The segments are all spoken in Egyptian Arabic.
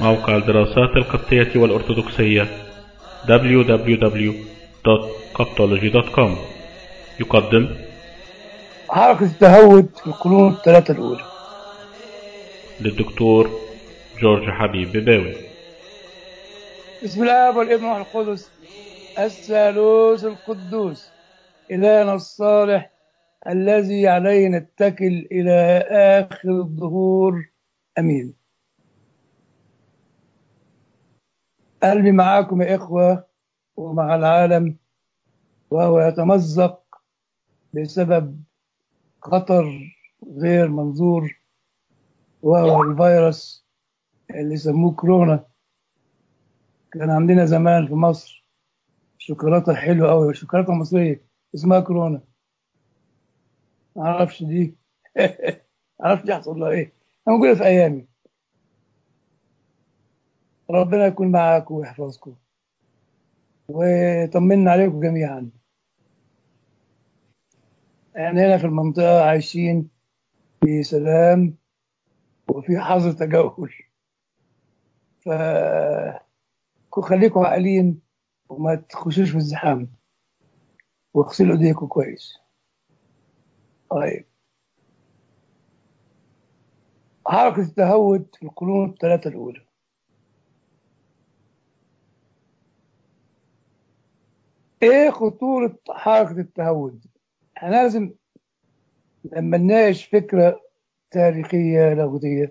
موقع الدراسات القبطية والأرثوذكسية www.coptology.com يقدم حركة التهود في القرون الثلاثة الأولى للدكتور جورج حبيب بباوي بسم الله والابن والروح القدس الثالوث القدوس إلهنا الصالح الذي عليه نتكل إلى آخر الظهور أمين قلبي معاكم يا إخوة ومع العالم وهو يتمزق بسبب خطر غير منظور وهو الفيروس اللي يسموه كورونا كان عندنا زمان في مصر شوكولاتة حلوة أوي شوكولاتة مصرية اسمها كورونا معرفش دي معرفش يحصل لها ايه انا موجودة في ايامي ربنا يكون معاكم ويحفظكم ويطمنا عليكم جميعا احنا هنا في المنطقة عايشين في سلام وفي حظر تجول ف خليكم عاقلين وما تخشوش في الزحام واغسلوا ايديكم كويس طيب حركة التهود في القرون الثلاثة الأولى إيه خطورة حركة التهود؟ احنا لازم لما نناقش فكرة تاريخية لاهوتية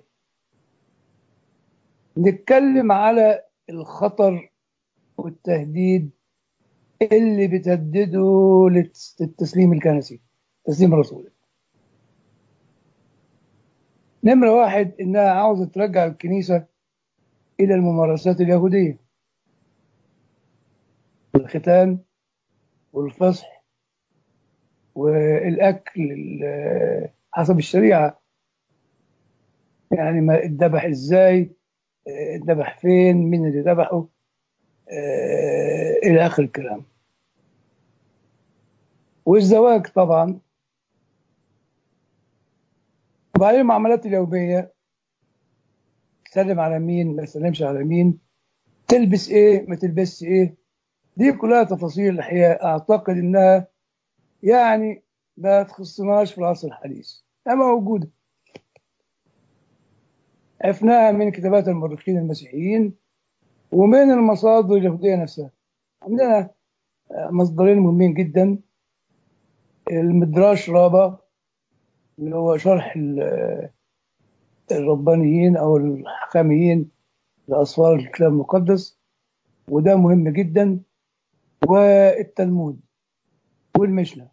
نتكلم على الخطر والتهديد اللي بتهدده للتسليم الكنسي تسليم الرسول نمرة واحد إنها عاوزة ترجع الكنيسة إلى الممارسات اليهودية الختان والفصح والأكل حسب الشريعة يعني ما اتذبح ازاي اتذبح فين مين اللي ذبحه إلى آخر الكلام والزواج طبعا وبعدين المعاملات اليومية تسلم على مين ما تسلمش على مين تلبس ايه ما تلبسش ايه دي كلها تفاصيل الحقيقة اعتقد انها يعني ما تخصناش في العصر الحديث اما موجودة عرفناها من كتابات المؤرخين المسيحيين ومن المصادر اليهودية نفسها عندنا مصدرين مهمين جدا المدراش رابا اللي هو شرح الربانيين او الحكاميين لاسفار الكتاب المقدس وده مهم جدا والتلمود والمشنة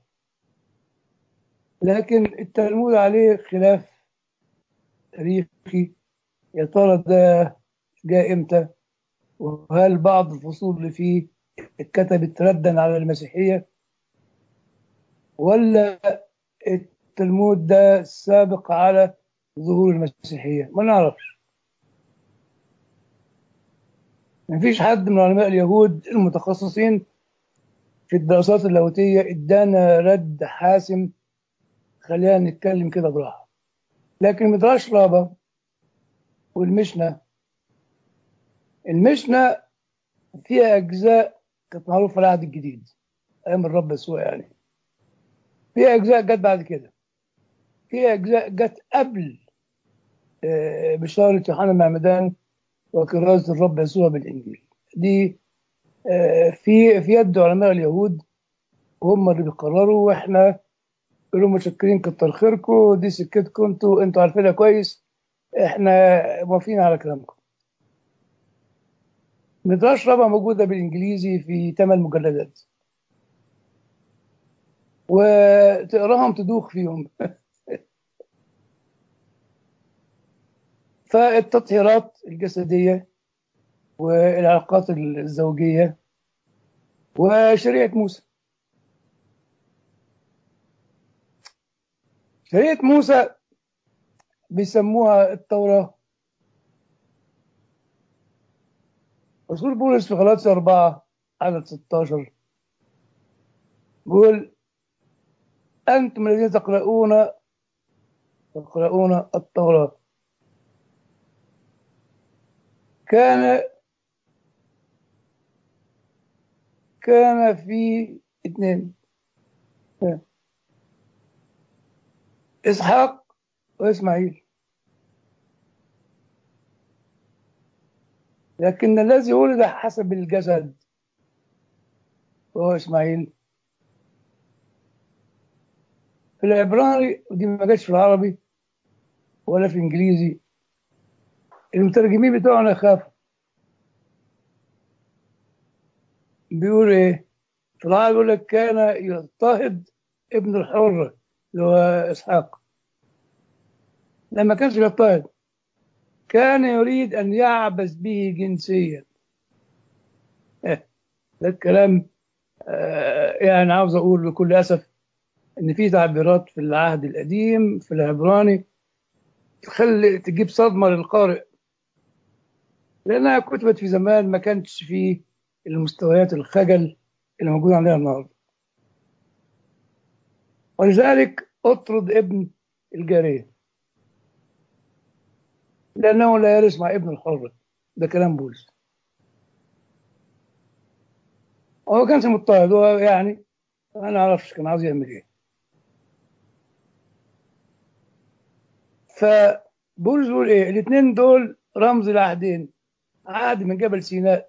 لكن التلمود عليه خلاف تاريخي يا ترى ده جاء امتى وهل بعض الفصول اللي فيه اتكتبت ردا على المسيحية ولا التلمود ده سابق على ظهور المسيحية ما نعرفش ما فيش حد من علماء اليهود المتخصصين في الدراسات اللاهوتية ادانا رد حاسم خلينا نتكلم كده براحة لكن مدراش رابا والمشنة المشنة فيها أجزاء كانت معروفة في العهد الجديد أيام الرب يسوع يعني فيها أجزاء جت بعد كده فيها أجزاء جت قبل بشارة يوحنا المعمدان وكرازة الرب يسوع بالإنجيل دي في في يد علماء اليهود هم اللي بيقرروا واحنا يقولوا متشكرين كتر خيركم دي سكتكم انتوا انتوا عارفينها كويس احنا موافقين على كلامكم مدراش رابعة موجودة بالإنجليزي في ثمان مجلدات وتقراهم تدوخ فيهم فالتطهيرات الجسدية والعلاقات الزوجية وشريعة موسى شريعة موسى بيسموها التوراة رسول بولس في غلاطية أربعة عدد 16 بيقول أنتم الذين تقرؤون تقرؤون التوراة كان كان في اثنين إسحاق وإسماعيل لكن الذي ولد حسب الجسد وهو إسماعيل في العبراني ودي ما جاتش في العربي ولا في الإنجليزي المترجمين بتوعنا خافوا بيقول إيه في العربي يقول لك كان يضطهد ابن الحرة اللي هو إسحاق لما كانش يضطهد كان يريد أن يعبث به جنسيا ده الكلام يعني عاوز أقول بكل أسف إن في تعبيرات في العهد القديم في العبراني تخلي تجيب صدمة للقارئ لأنها كتبت في زمان ما كانش فيه المستويات الخجل اللي موجودة عندنا النهارده ولذلك اطرد ابن الجارية لأنه لا يرث مع ابن الحر ده كلام بولس هو ما كانش مضطهد هو يعني أنا أعرفش كان عاوز يعمل إيه فبولس بيقول إيه الاثنين دول رمز العهدين عهد من جبل سيناء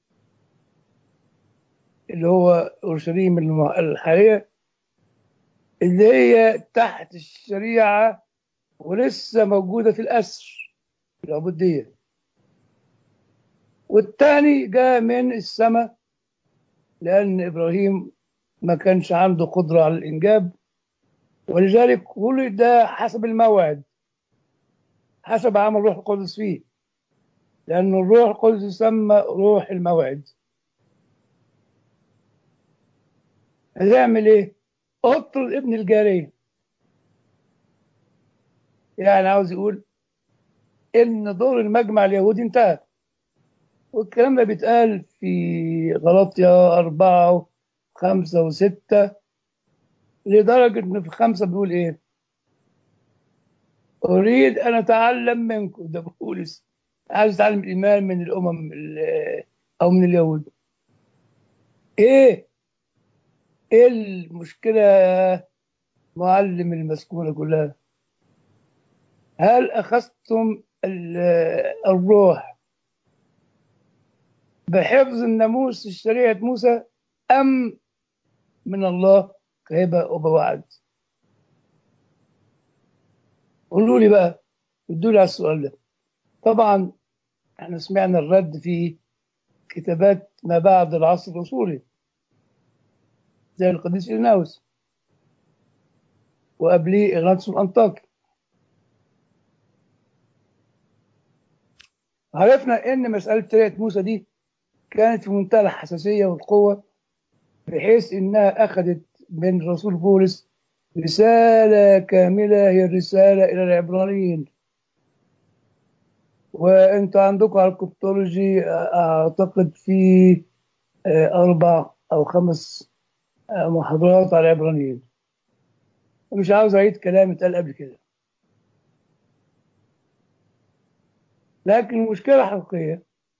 اللي هو اورشليم الحاليه اللي هي تحت الشريعه ولسه موجوده في الاسر العبوديه والتاني جاء من السماء لان ابراهيم ما كانش عنده قدره على الانجاب ولذلك ولد حسب الموعد حسب عمل روح القدس فيه لأن الروح القدس يسمى روح الموعد هتعمل ايه؟ اطرد ابن الجارية يعني عاوز يقول ان دور المجمع اليهودي انتهى والكلام ده بيتقال في غلطية أربعة وخمسة وستة لدرجة إن في خمسة بيقول إيه؟ أريد أن أتعلم منكم ده بولس عايز أتعلم الإيمان من الأمم أو من اليهود إيه؟ ايه المشكلة معلم المسكونة كلها هل أخذتم الروح بحفظ الناموس شريعة موسى أم من الله كهبة وبوعد قولوا لي بقى ردوا لي على السؤال ده طبعا احنا سمعنا الرد في كتابات ما بعد العصر الرسولي زي القديس إرناوس وقبليه إغناطس الأنطاكي عرفنا إن مسألة شريعة موسى دي كانت في منتهى الحساسية والقوة بحيث إنها أخذت من الرسول بولس رسالة كاملة هي الرسالة إلى العبرانيين وأنت عندكم على الكتولوجي أعتقد في أربع أو خمس محاضرات على العبرانيين مش عاوز أعيد كلام اتقال قبل كده لكن المشكلة الحقيقية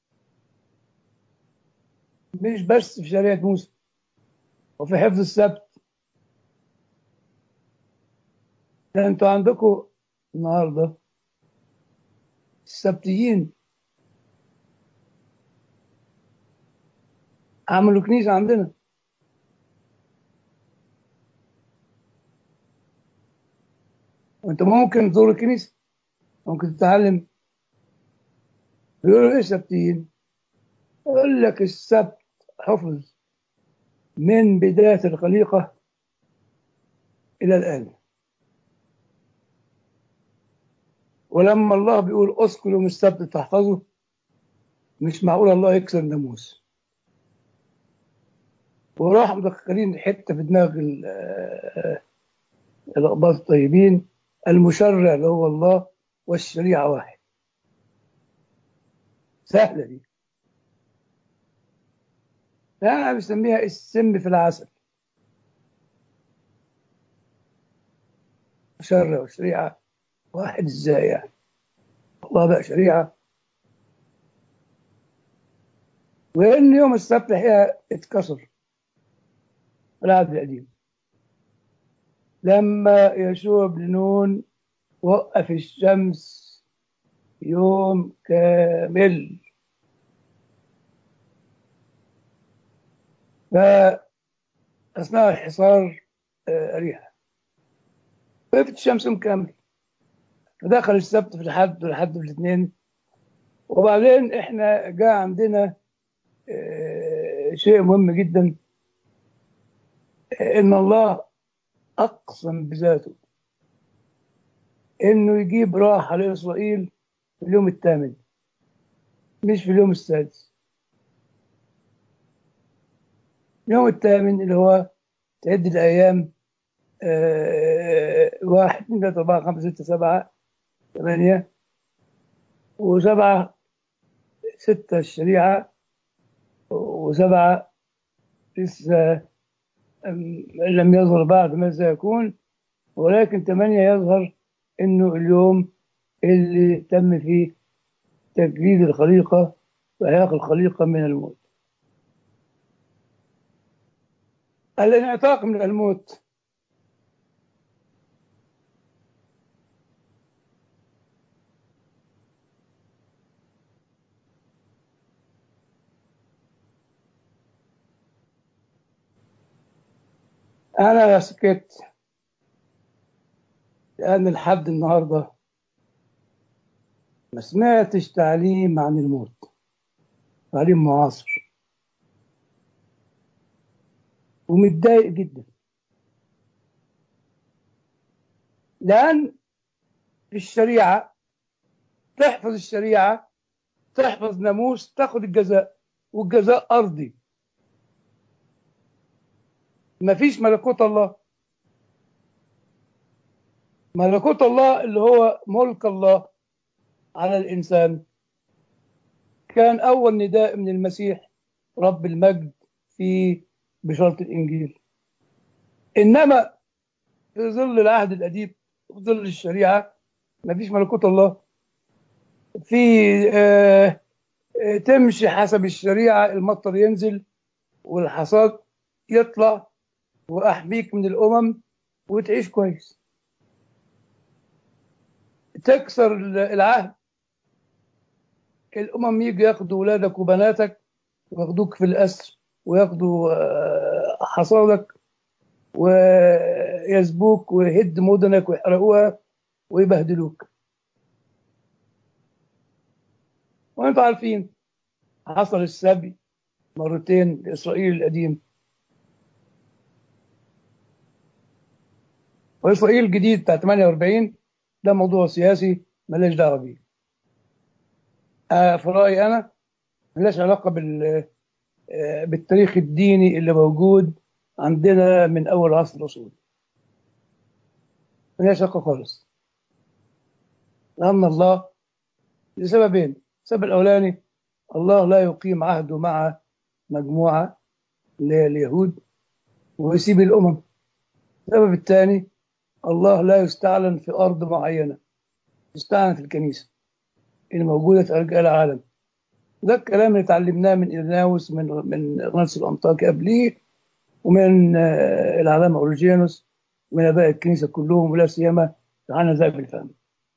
مش بس في شريعة موسى وفي حفظ السبت ده انتوا عندكم النهارده السبتيين عملوا كنيسة عندنا وانت ممكن تزور الكنيسة ممكن تتعلم بيقولوا ايه السبتيين يقول لك السبت حفظ من بداية الخليقة إلى الآن ولما الله بيقول اذكر يوم السبت تحفظه مش معقول الله يكسر الناموس وراح مدخلين حته في دماغ الأقباط الطيبين المشرع اللي هو الله والشريعة واحد سهلة دي أنا بسميها السم في العسل الشرع والشريعة واحد ازاي يعني الله بقى شريعة وإن يوم السبت الحقيقة اتكسر في العهد القديم لما يشوع بن نون وقف الشمس يوم كامل فأثناء الحصار آه، أريحة وقفت الشمس يوم كامل فدخل السبت في الحد والحد في الاثنين وبعدين احنا جاء عندنا آه، شيء مهم جدا ان الله اقسم بذاته انه يجيب راحه لاسرائيل في اليوم الثامن مش في اليوم السادس اليوم الثامن اللي هو تعد الايام آه، واحد اثنين ثلاثة أربعة خمسة ستة سبعة ثمانية وسبعة ستة الشريعة وسبعة لسه أم- لم يظهر بعد ما سيكون ولكن ثمانية يظهر إنه اليوم اللي تم فيه تجديد الخليقة وإحياء الخليقة من الموت الانعتاق من الموت أنا سكت لأن لحد النهاردة ما سمعتش تعليم عن الموت تعليم معاصر ومتضايق جدا لأن في الشريعة تحفظ الشريعة تحفظ ناموس تاخد الجزاء والجزاء أرضي مفيش ملكوت الله ملكوت الله اللي هو ملك الله على الإنسان كان أول نداء من المسيح رب المجد في بشارة الإنجيل إنما في ظل العهد القديم في ظل الشريعة مفيش ملكوت الله في آه آه، تمشي حسب الشريعة المطر ينزل والحصاد يطلع وأحميك من الأمم وتعيش كويس تكسر العهد الأمم يجي ياخدوا ولادك وبناتك وياخدوك في الأسر وياخدوا آه، حصادك ويسبوك ويهد مدنك ويحرقوها ويبهدلوك وانتم عارفين حصل السبي مرتين لإسرائيل القديم وإسرائيل الجديد بتاع 48 ده موضوع سياسي ملاش دعوة بيه آه، في رأيي أنا ملاش علاقة بال آه، بالتاريخ الديني اللي موجود عندنا من أول عصر الرسول ملاش علاقة خالص لأن الله لسببين السبب الأولاني الله لا يقيم عهده مع مجموعة اللي هي اليهود ويسيب الأمم السبب الثاني الله لا يستعلن في أرض معينة يستعلن في الكنيسة اللي موجودة في أرجاء العالم ده الكلام اللي اتعلمناه من إرناوس من من إغناطس الأنطاكي قبليه ومن آه، العلامة أورجينوس ومن آباء الكنيسة كلهم ولا سيما عن ذهب الفهم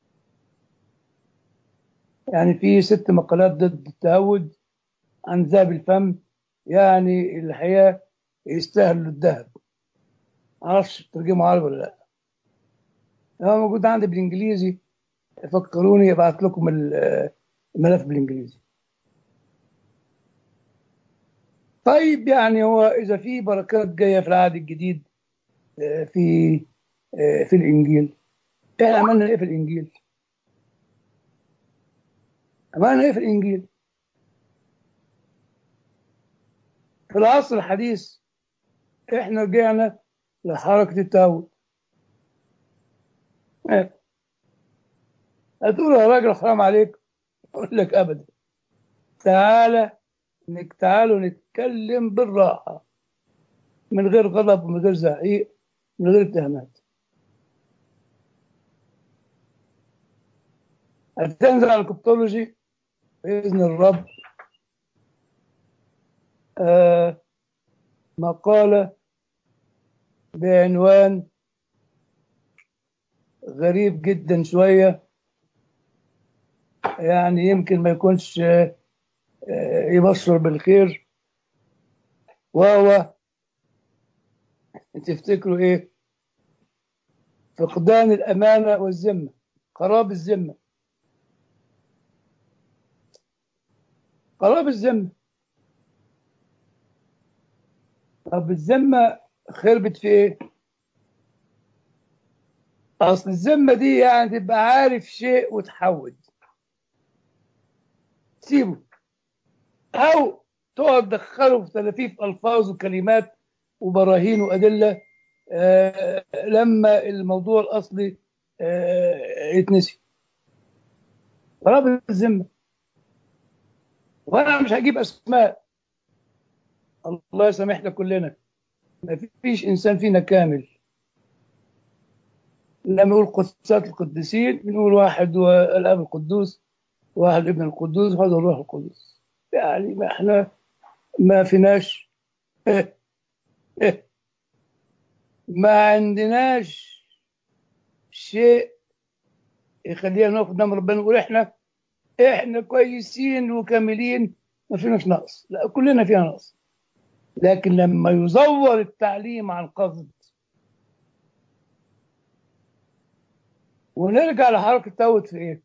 يعني في ست مقالات ضد التهود عن ذهب الفم يعني الحقيقة يستاهلوا الذهب معرفش ترجمه عربي ولا لا هو موجود عندي بالانجليزي فكروني ابعت لكم ال- الملف بالانجليزي طيب يعني هو اذا في بركات جايه في العهد الجديد آه، في آه، في الانجيل احنا عملنا ايه في الانجيل؟ عملنا ايه في الانجيل؟ في العصر الحديث احنا رجعنا لحركه التهود إيه؟ هتقول يا راجل حرام عليك اقول لك ابدا تعالى نك تعالوا نتكلم بالراحه من غير غضب ومن غير زعيق من غير اتهامات هتنزل على الكبتولوجي باذن الرب آه مقالة بعنوان غريب جدا شوية يعني يمكن ما يكونش آه، آه، يبشر بالخير وهو تفتكروا ايه فقدان الأمانة والذمة قراب الذمة قراب الذمة طب الذمة خربت في ايه؟ أصل الذمة دي يعني تبقى عارف شيء وتحود سيبه أو تقعد تدخله في تلافيف ألفاظ وكلمات وبراهين وأدلة آه لما الموضوع الأصلي آه يتنسي قراب الذمة وأنا مش هجيب أسماء الله يسامحنا كلنا ما فيش إنسان فينا كامل لما نقول قدسات القديسين بنقول واحد هو الاب القدوس واحد ابن القدوس وهذا الروح القدس يعني ما احنا ما فيناش ما عندناش شيء يخلينا نقف قدام ربنا نقول احنا احنا كويسين وكاملين ما فيناش نقص لا كلنا فينا نقص لكن لما يزور التعليم عن قصد ونرجع لحركة توت في ايه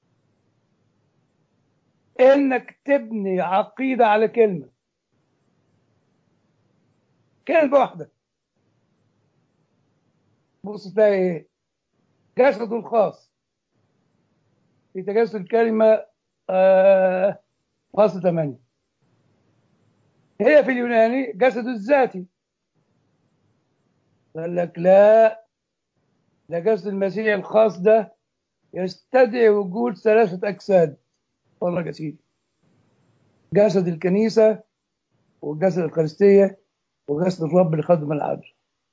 انك تبني عقيدة على كلمة كلمة واحدة بص تلاقي ايه جسده الخاص في تجسد الكلمة آه خاصة ثمانية هي في اليوناني جسد الذاتي قال لك لا ده جسد المسيح الخاص ده يستدعي وجود ثلاثة أجساد والله يا سيدي جسد الكنيسة وجسد الكريستية وجسد الرب لخدم العدل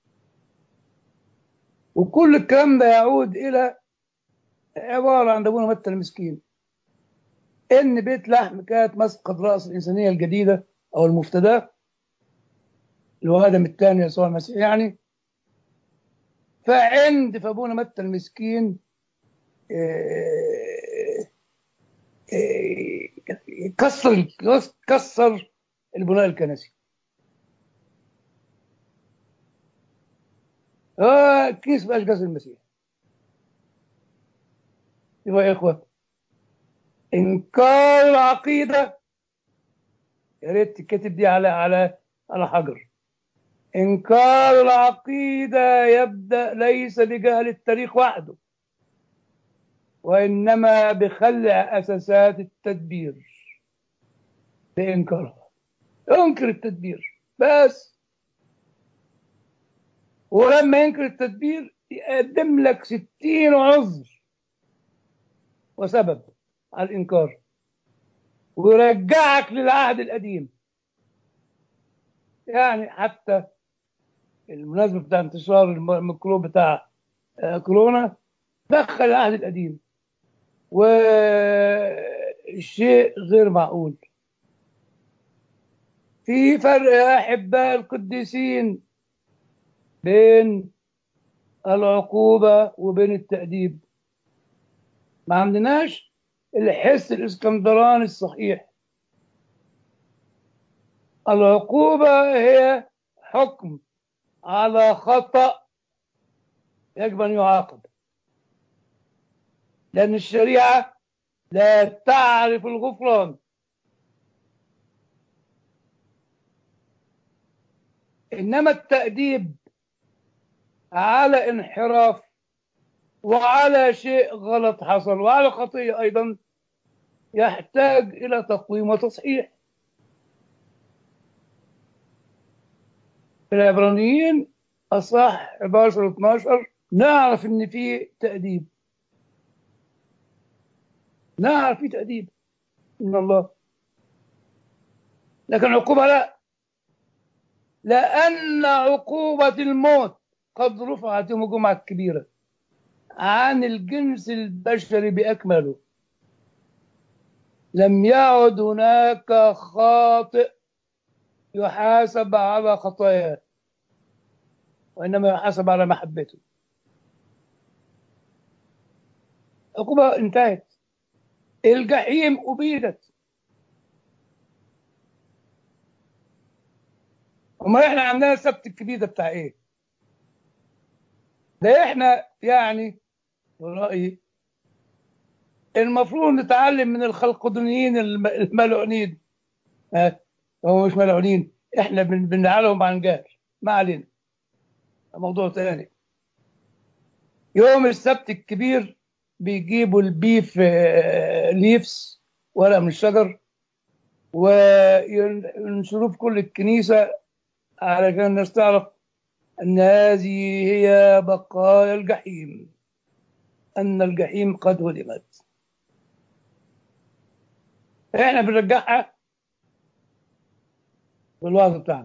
وكل الكلام ده يعود إلى عبارة عن أبونا متى المسكين إن بيت لحم كانت مسقط رأس الإنسانية الجديدة أو المفتدى اللي هو آدم الثاني يسوع المسيح يعني فعند فابونا متى المسكين كسر كسر البناء الكنسي اه كيس بقاش جسد المسيح يبقى يا اخوه انكار العقيده يا ريت تكتب دي على على على حجر إنكار العقيدة يبدأ ليس بجهل التاريخ وحده وإنما بخلع أساسات التدبير بإنكارها انكر التدبير بس ولما ينكر التدبير يقدم لك ستين عذر وسبب على الإنكار ويرجعك للعهد القديم يعني حتى المناسبة بتاع انتشار الميكروب بتاع كورونا دخل العهد القديم وشيء غير معقول في فرق يا أحباء القديسين بين العقوبة وبين التأديب ما عندناش الحس الاسكندراني الصحيح العقوبة هي حكم على خطأ يجب أن يعاقب لأن الشريعة لا تعرف الغفران إنما التأديب على انحراف وعلى شيء غلط حصل وعلى خطية أيضا يحتاج إلى تقويم وتصحيح في العبرانيين أصح 11 و 12 نعرف إن في تأديب نعرف في تأديب من الله لكن عقوبة لا لأن عقوبة الموت قد رفعت يوم الجمعة الكبيرة عن الجنس البشري بأكمله لم يعد هناك خاطئ يحاسب على خطاياه وإنما يحاسب على محبته العقوبة انتهت الجحيم أبيدت وما احنا عندنا السبت الكبير ده بتاع ايه ده احنا يعني رأيي المفروض نتعلم من الخلقدونيين الم- الملعونين ها هم مش ملعونين احنا بن- بنعلهم عن جهل ما علينا ده موضوع تاني يوم السبت الكبير بيجيبوا البيف آه، ليفس ورق من الشجر وينشروه في كل الكنيسة علشان الناس تعرف أن هذه هي بقايا الجحيم أن الجحيم قد هدمت إحنا بنرجعها بالوعظ بتاعنا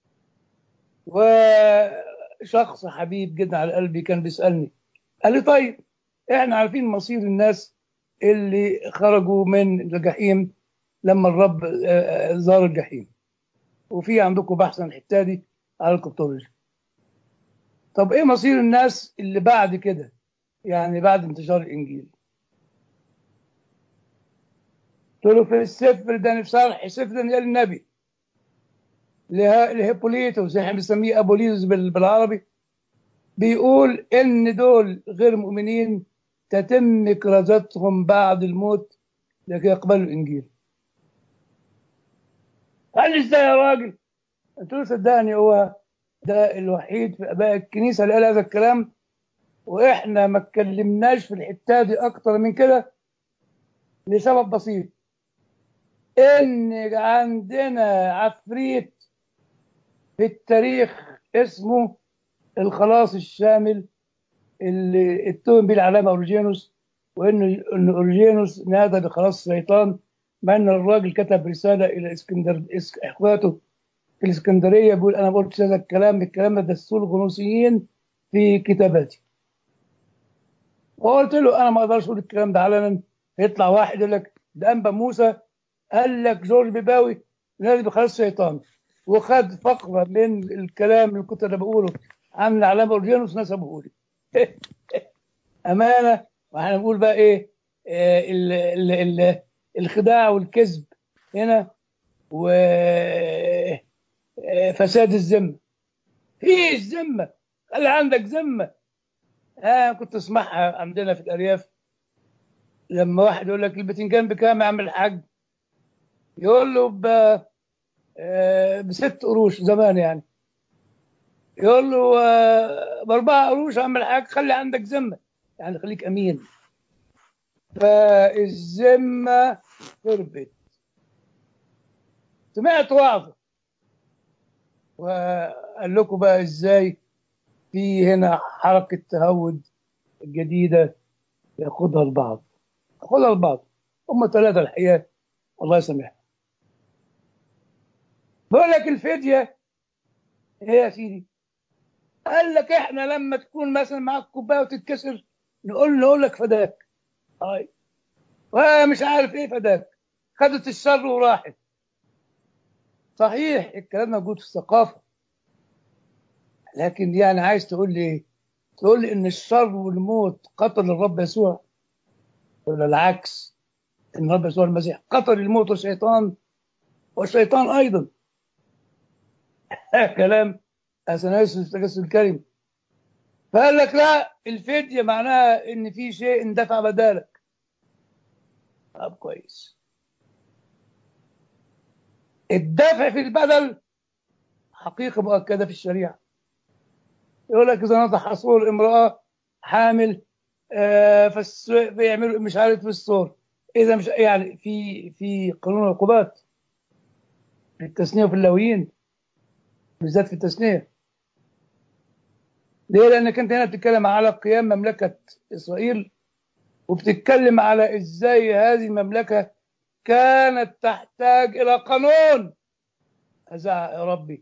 وشخص حبيب جدا على قلبي كان بيسألني قال لي طيب احنا عارفين مصير الناس اللي خرجوا من الجحيم لما الرب آه، آه، زار الجحيم وفي عندكم بحث عن الحته دي على الكتولوجي طب ايه مصير الناس اللي بعد كده يعني بعد انتشار الانجيل قلت له في السفر ده في شرح سفر دانيال النبي له- لهيبوليتوس احنا بنسميه ابوليتوس بال- بالعربي بيقول ان دول غير مؤمنين تتم كرازتهم بعد الموت لكي يقبلوا الانجيل قال لي ازاي يا راجل قلت له صدقني هو ده الوحيد في اباء الكنيسه اللي قال هذا الكلام واحنا ما اتكلمناش في الحته دي اكتر من كده لسبب بسيط ان عندنا عفريت في التاريخ اسمه الخلاص الشامل اللي اتهم به العلامه اورجينوس وان ان اورجينوس نادى بخلاص الشيطان مع ان الراجل كتب رساله الى اسكندر إس- اخواته في الاسكندريه بيقول انا ما قلتش هذا الكلام الكلام ده دسوه الغنوصيين في كتاباتي وقلت له انا ما اقدرش اقول الكلام ده علنا يطلع واحد يقول لك ده انبا موسى قال لك جورج بيباوي نادي بخلاص الشيطان وخد فقره من الكلام اللي كنت انا بقوله عن العلامه اورجينوس نسبه لي امانه واحنا بنقول بقى ايه آه، ال ال ال الخداع والكذب هنا وفساد الذمه في الذمه خلي عندك ذمه آه كنت اسمعها عندنا في الارياف لما واحد يقول لك البتنجان بكام يا عم الحاج يقول له ب آه، بست قروش زمان يعني يقول له آه، باربعه قروش يا عم الحاج خلي عندك ذمه يعني خليك امين فالذمه خربت سمعت وعظه وقال لكم بقى ازاي في هنا حركه تهود جديده ياخدها البعض ياخدها البعض هم ثلاثه الحقيقه الله يسامحهم بقول لك الفديه ايه يا سيدي قال لك احنا لما تكون مثلا معاك كوبايه وتتكسر نقول نقول لك فداك هاي ومش عارف ايه فداك خدت الشر وراحت صحيح الكلام موجود في الثقافه لكن يعني عايز تقول لي ايه؟ تقول لي ان الشر والموت قتل الرب يسوع ولا العكس ان الرب يسوع المسيح قتل الموت والشيطان والشيطان ايضا كلام اثناسيوس التجسد الكريم فقال لك لا الفديه معناها ان في شيء اندفع بدالك طب كويس الدفع في البدل حقيقه مؤكده في الشريعه يقول لك اذا نضح صور امراه حامل آه فالس- بيعملوا مش عارف في الصور اذا مش يعني في في قانون العقوبات في التثنيه وفي اللويين بالذات في التثنيه ليه؟ لانك انت هنا بتتكلم على قيام مملكه اسرائيل وبتتكلم على ازاي هذه المملكه كانت تحتاج الى قانون ازعق يا ربي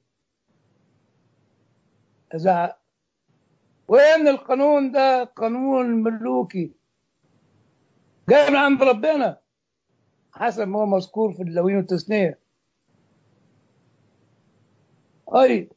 ازعق وان القانون ده قانون ملوكي جاي من عند ربنا حسب ما هو مذكور في اللوين والتثنيه أي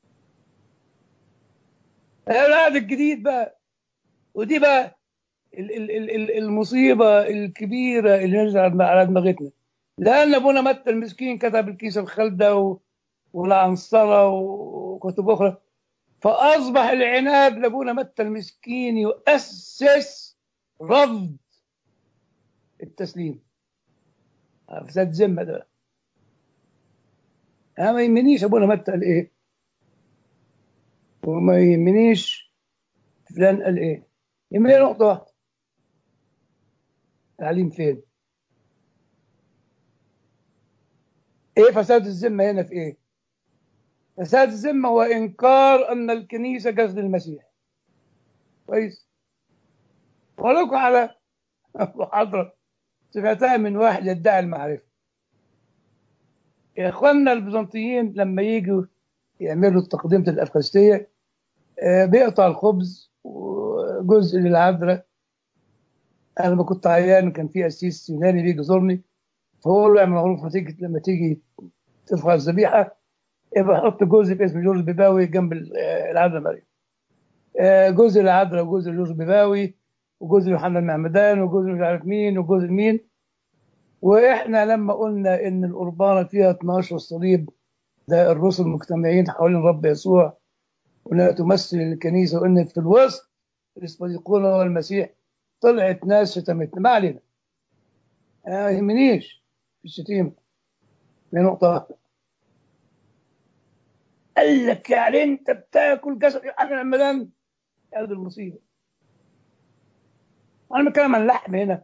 العهد الجديد بقى ودي بقى ال- ال- ال- ال- المصيبة الكبيرة اللي نزلت على على دماغتنا لأن أبونا متى المسكين كتب الكيس الخلدة و- والعنصرة وكتب أخرى فأصبح العناد لأبونا متى المسكين يؤسس رفض التسليم فساد ذمة ده أنا ما يهمنيش أبونا متى قال إيه وما يهمنيش فلان قال إيه يهمني نقطة واحدة تعليم فين ايه فساد الذمه هنا في ايه فساد الذمه هو انكار ان الكنيسه جسد المسيح كويس ولكم على محاضره سمعتها من واحد يدعي المعرفه يا اخواننا البيزنطيين لما يجوا يعملوا تقديمه الافخارستيه آه، بيقطع الخبز وجزء للعذراء انا لما كنت عيان كان في قسيس يوناني بيجي يزورني فهو له اعمل معروف لما تيجي لما تيجي ترفع الذبيحه يبقى حط جزء باسم جورج بيباوي جنب ال- آه، العذراء مريم آه، جزء العذراء وجزء جورج بيباوي وجزء يوحنا المعمدان وجزء مش عارف مين وجزء مين واحنا لما قلنا ان القربانه فيها 12 صليب ده الرسل مجتمعين حوالين رب يسوع وانها تمثل الكنيسه وان في الوسط الاسبانيقون هو المسيح طلعت ناس شتمتنا ما علينا أنا ما يهمنيش في الشتيمه دي نقطه واحده قال لك يعني انت بتاكل جسد يوحنا المدام هذه المصيبه انا بتكلم عن اللحم هنا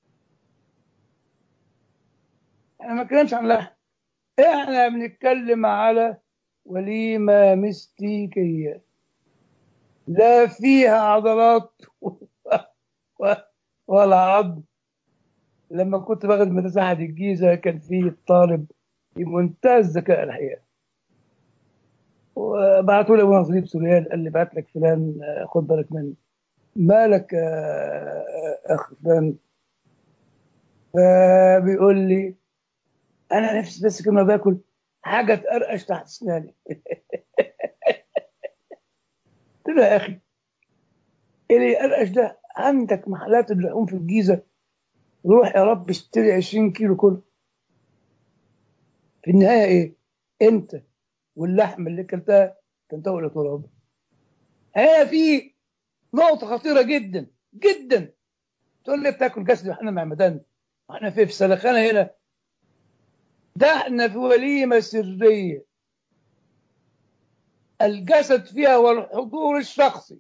انا ما بتكلمش عن لحم احنا بنتكلم على وليمه مستيكيه لا فيها عضلات ولا عظم لما كنت باخد مدرسة أحد الجيزة كان في طالب في منتهى الذكاء الحقيقة وبعتوا لي ابو نصيب سوريان قال لي بعت لك فلان آه، خد بالك منه مالك يا اخ فلان فبيقول لي انا نفسي بس كما باكل حاجه تقرقش تحت اسناني قلت له يا اخي اللي يقرقش ده عندك محلات اللحوم في الجيزه روح يا رب اشتري 20 كيلو كله في النهايه ايه انت واللحم اللي اكلتها تنتهي الى تراب هنا في نقطه خطيره جدا جدا تقول لي بتاكل جسد احنا معمدان احنا في في سلخانه هنا ده احنا في وليمه سريه الجسد فيها والحضور الشخصي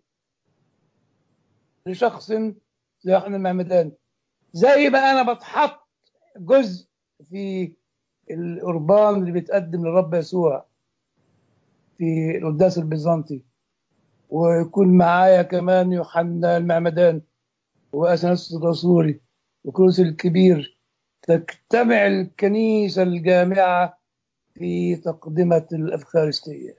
لشخص زي احنا المعمدان زي ما انا بتحط جزء في القربان اللي بيتقدم للرب يسوع في القداس البيزنطي ويكون معايا كمان يوحنا المعمدان واثناس الرسولي وكروس الكبير تجتمع الكنيسه الجامعه في تقدمه الافخارستيه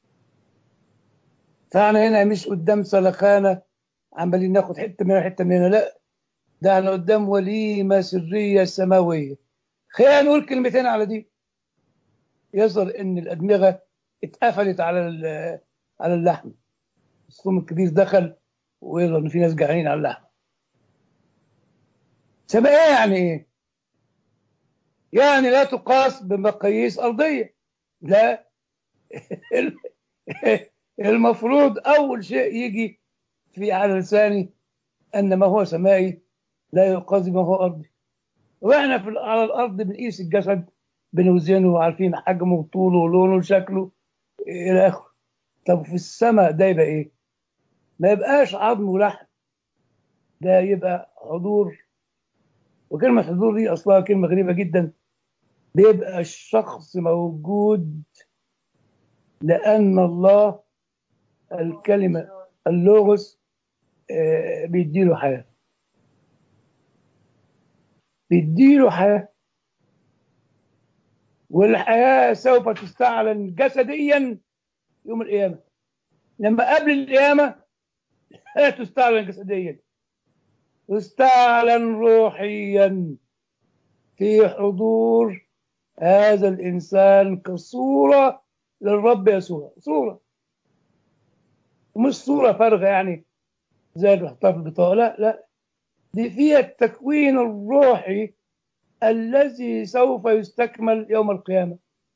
فاحنا هنا مش قدام سلخانه عمالين ناخد حته من هنا حته من هنا لا ده احنا قدام وليمه سريه سماويه خلينا نقول كلمتين على دي يظهر ان الادمغه اتقفلت على ال- على اللحم الصوم الكبير دخل ويظهر ان في ناس جعانين على اللحم سماء يعني ايه؟ يعني لا تقاس بمقاييس ارضيه لا المفروض اول شيء يجي في على لساني ان ما هو سمائي لا يقاس بما هو ارضي واحنا في على الارض بنقيس الجسد بنوزنه وعارفين حجمه وطوله ولونه وشكله الى اخره طب في السماء ده يبقى ايه؟ ما يبقاش عظم ولحم ده يبقى حضور وكلمة حضور دي أصلها كلمة غريبة جدا بيبقى الشخص موجود لأن الله الكلمة اللغز آه، بيديله حياة بيديله حياة والحياة سوف تستعلن جسديا يوم القيامة لما قبل القيامة لا تستعلن جسديا تستعلن روحيا في حضور هذا الإنسان كصورة للرب يسوع صورة ومش صورة فارغة يعني زي اللي بحطها في البطاقة لا لا دي فيها التكوين الروحي الذي سوف يستكمل يوم القيامة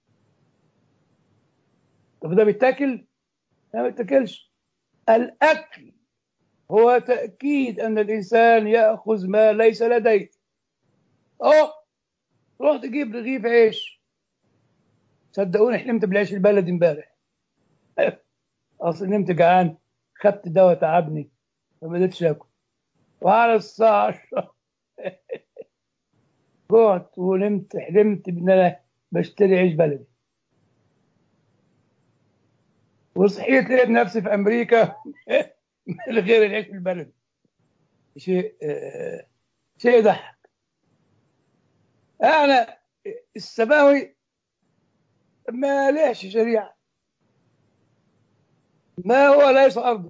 طب ده بيتاكل؟ لا ما بيتاكلش الأكل هو تأكيد أن الإنسان يأخذ ما ليس لديه أه روح تجيب رغيف عيش صدقوني حلمت بالعيش البلدي امبارح اصل نمت جعان خدت دواء تعبني فما قدرتش اكل وعلى الساعة 10 جعت ونمت حلمت بان انا بشتري عيش بلدي وصحيت لقيت نفسي في امريكا من غير العيش البلدي شيء آه شيء يضحك انا السماوي ما لهش شريعه ما هو ليس أرضه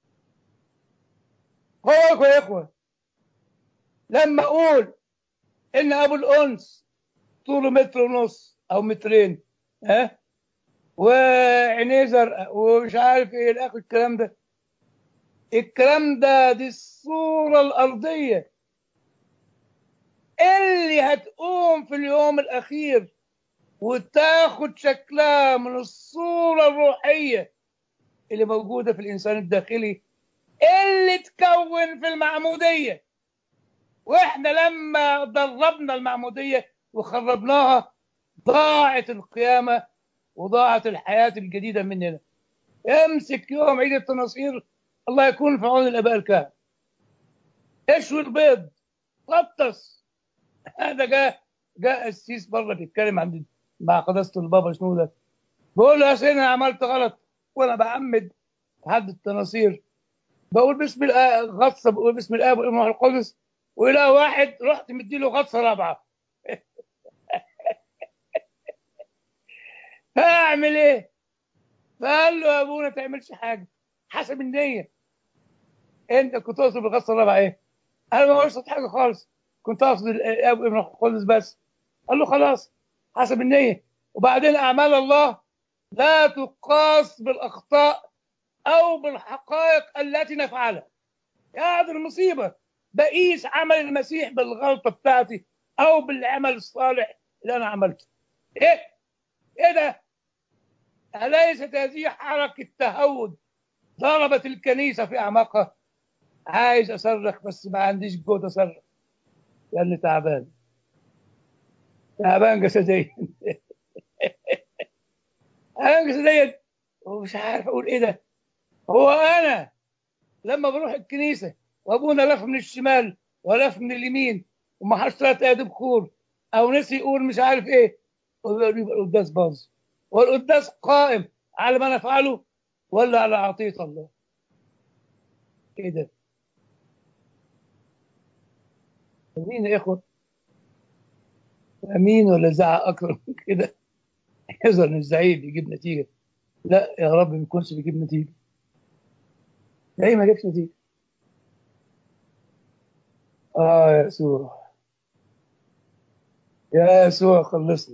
هو يا إخوة لما أقول إن أبو الأنس طوله متر ونص أو مترين ها وعينيه زرقاء ومش عارف إيه الآخر الكلام ده الكلام ده دي الصورة الأرضية اللي هتقوم في اليوم الأخير وتاخد شكلها من الصورة الروحية اللي موجودة في الإنسان الداخلي اللي تكون في المعمودية وإحنا لما دربنا المعمودية وخربناها ضاعت القيامة وضاعت الحياة الجديدة مننا امسك يوم عيد التناصير الله يكون في عون الآباء الكهنة اشوي البيض غطس هذا جاء جاء السيس بره بيتكلم عن مع قداسة البابا شنو ده بقول له يا سيدي انا عملت غلط وانا بعمد حد التناصير بقول باسم الآب غطسه بقول باسم الاب والابن والروح القدس والى واحد رحت مديله غطسه رابعه فاعمل ايه؟ فقال له يا ابونا ما تعملش حاجه حسب النيه انت كنت تقصد بالغطسه الرابعه ايه؟ انا ما قصدت حاجه خالص كنت اقصد الاب والابن والروح القدس بس قال له خلاص حسب النيه وبعدين اعمال الله لا تقاس بالاخطاء او بالحقائق التي نفعلها يا هذه المصيبه بقيس عمل المسيح بالغلطه بتاعتي او بالعمل الصالح اللي انا عملته ايه ايه ده اليست هذه حركه تهود ضربت الكنيسه في اعماقها عايز اصرخ بس ما عنديش جهد اصرخ لاني تعبان تعبان جسديا تعبان جسديا ومش عارف اقول ايه ده هو انا لما بروح الكنيسه وابونا لف من الشمال ولف من اليمين وما حدش ثلاث ايادي بخور او نسي يقول مش عارف ايه يبقى القداس باظ والقداس قائم على ما نفعله ولا على عطيه الله ايه ده امين يا اخوه امين ولا زعق اكتر من كده يظهر ان الزعيق بيجيب نتيجه لا يا رب ما يكونش بيجيب نتيجه ايه ما جابش نتيجه اه يا يسوع يا يسوع خلصني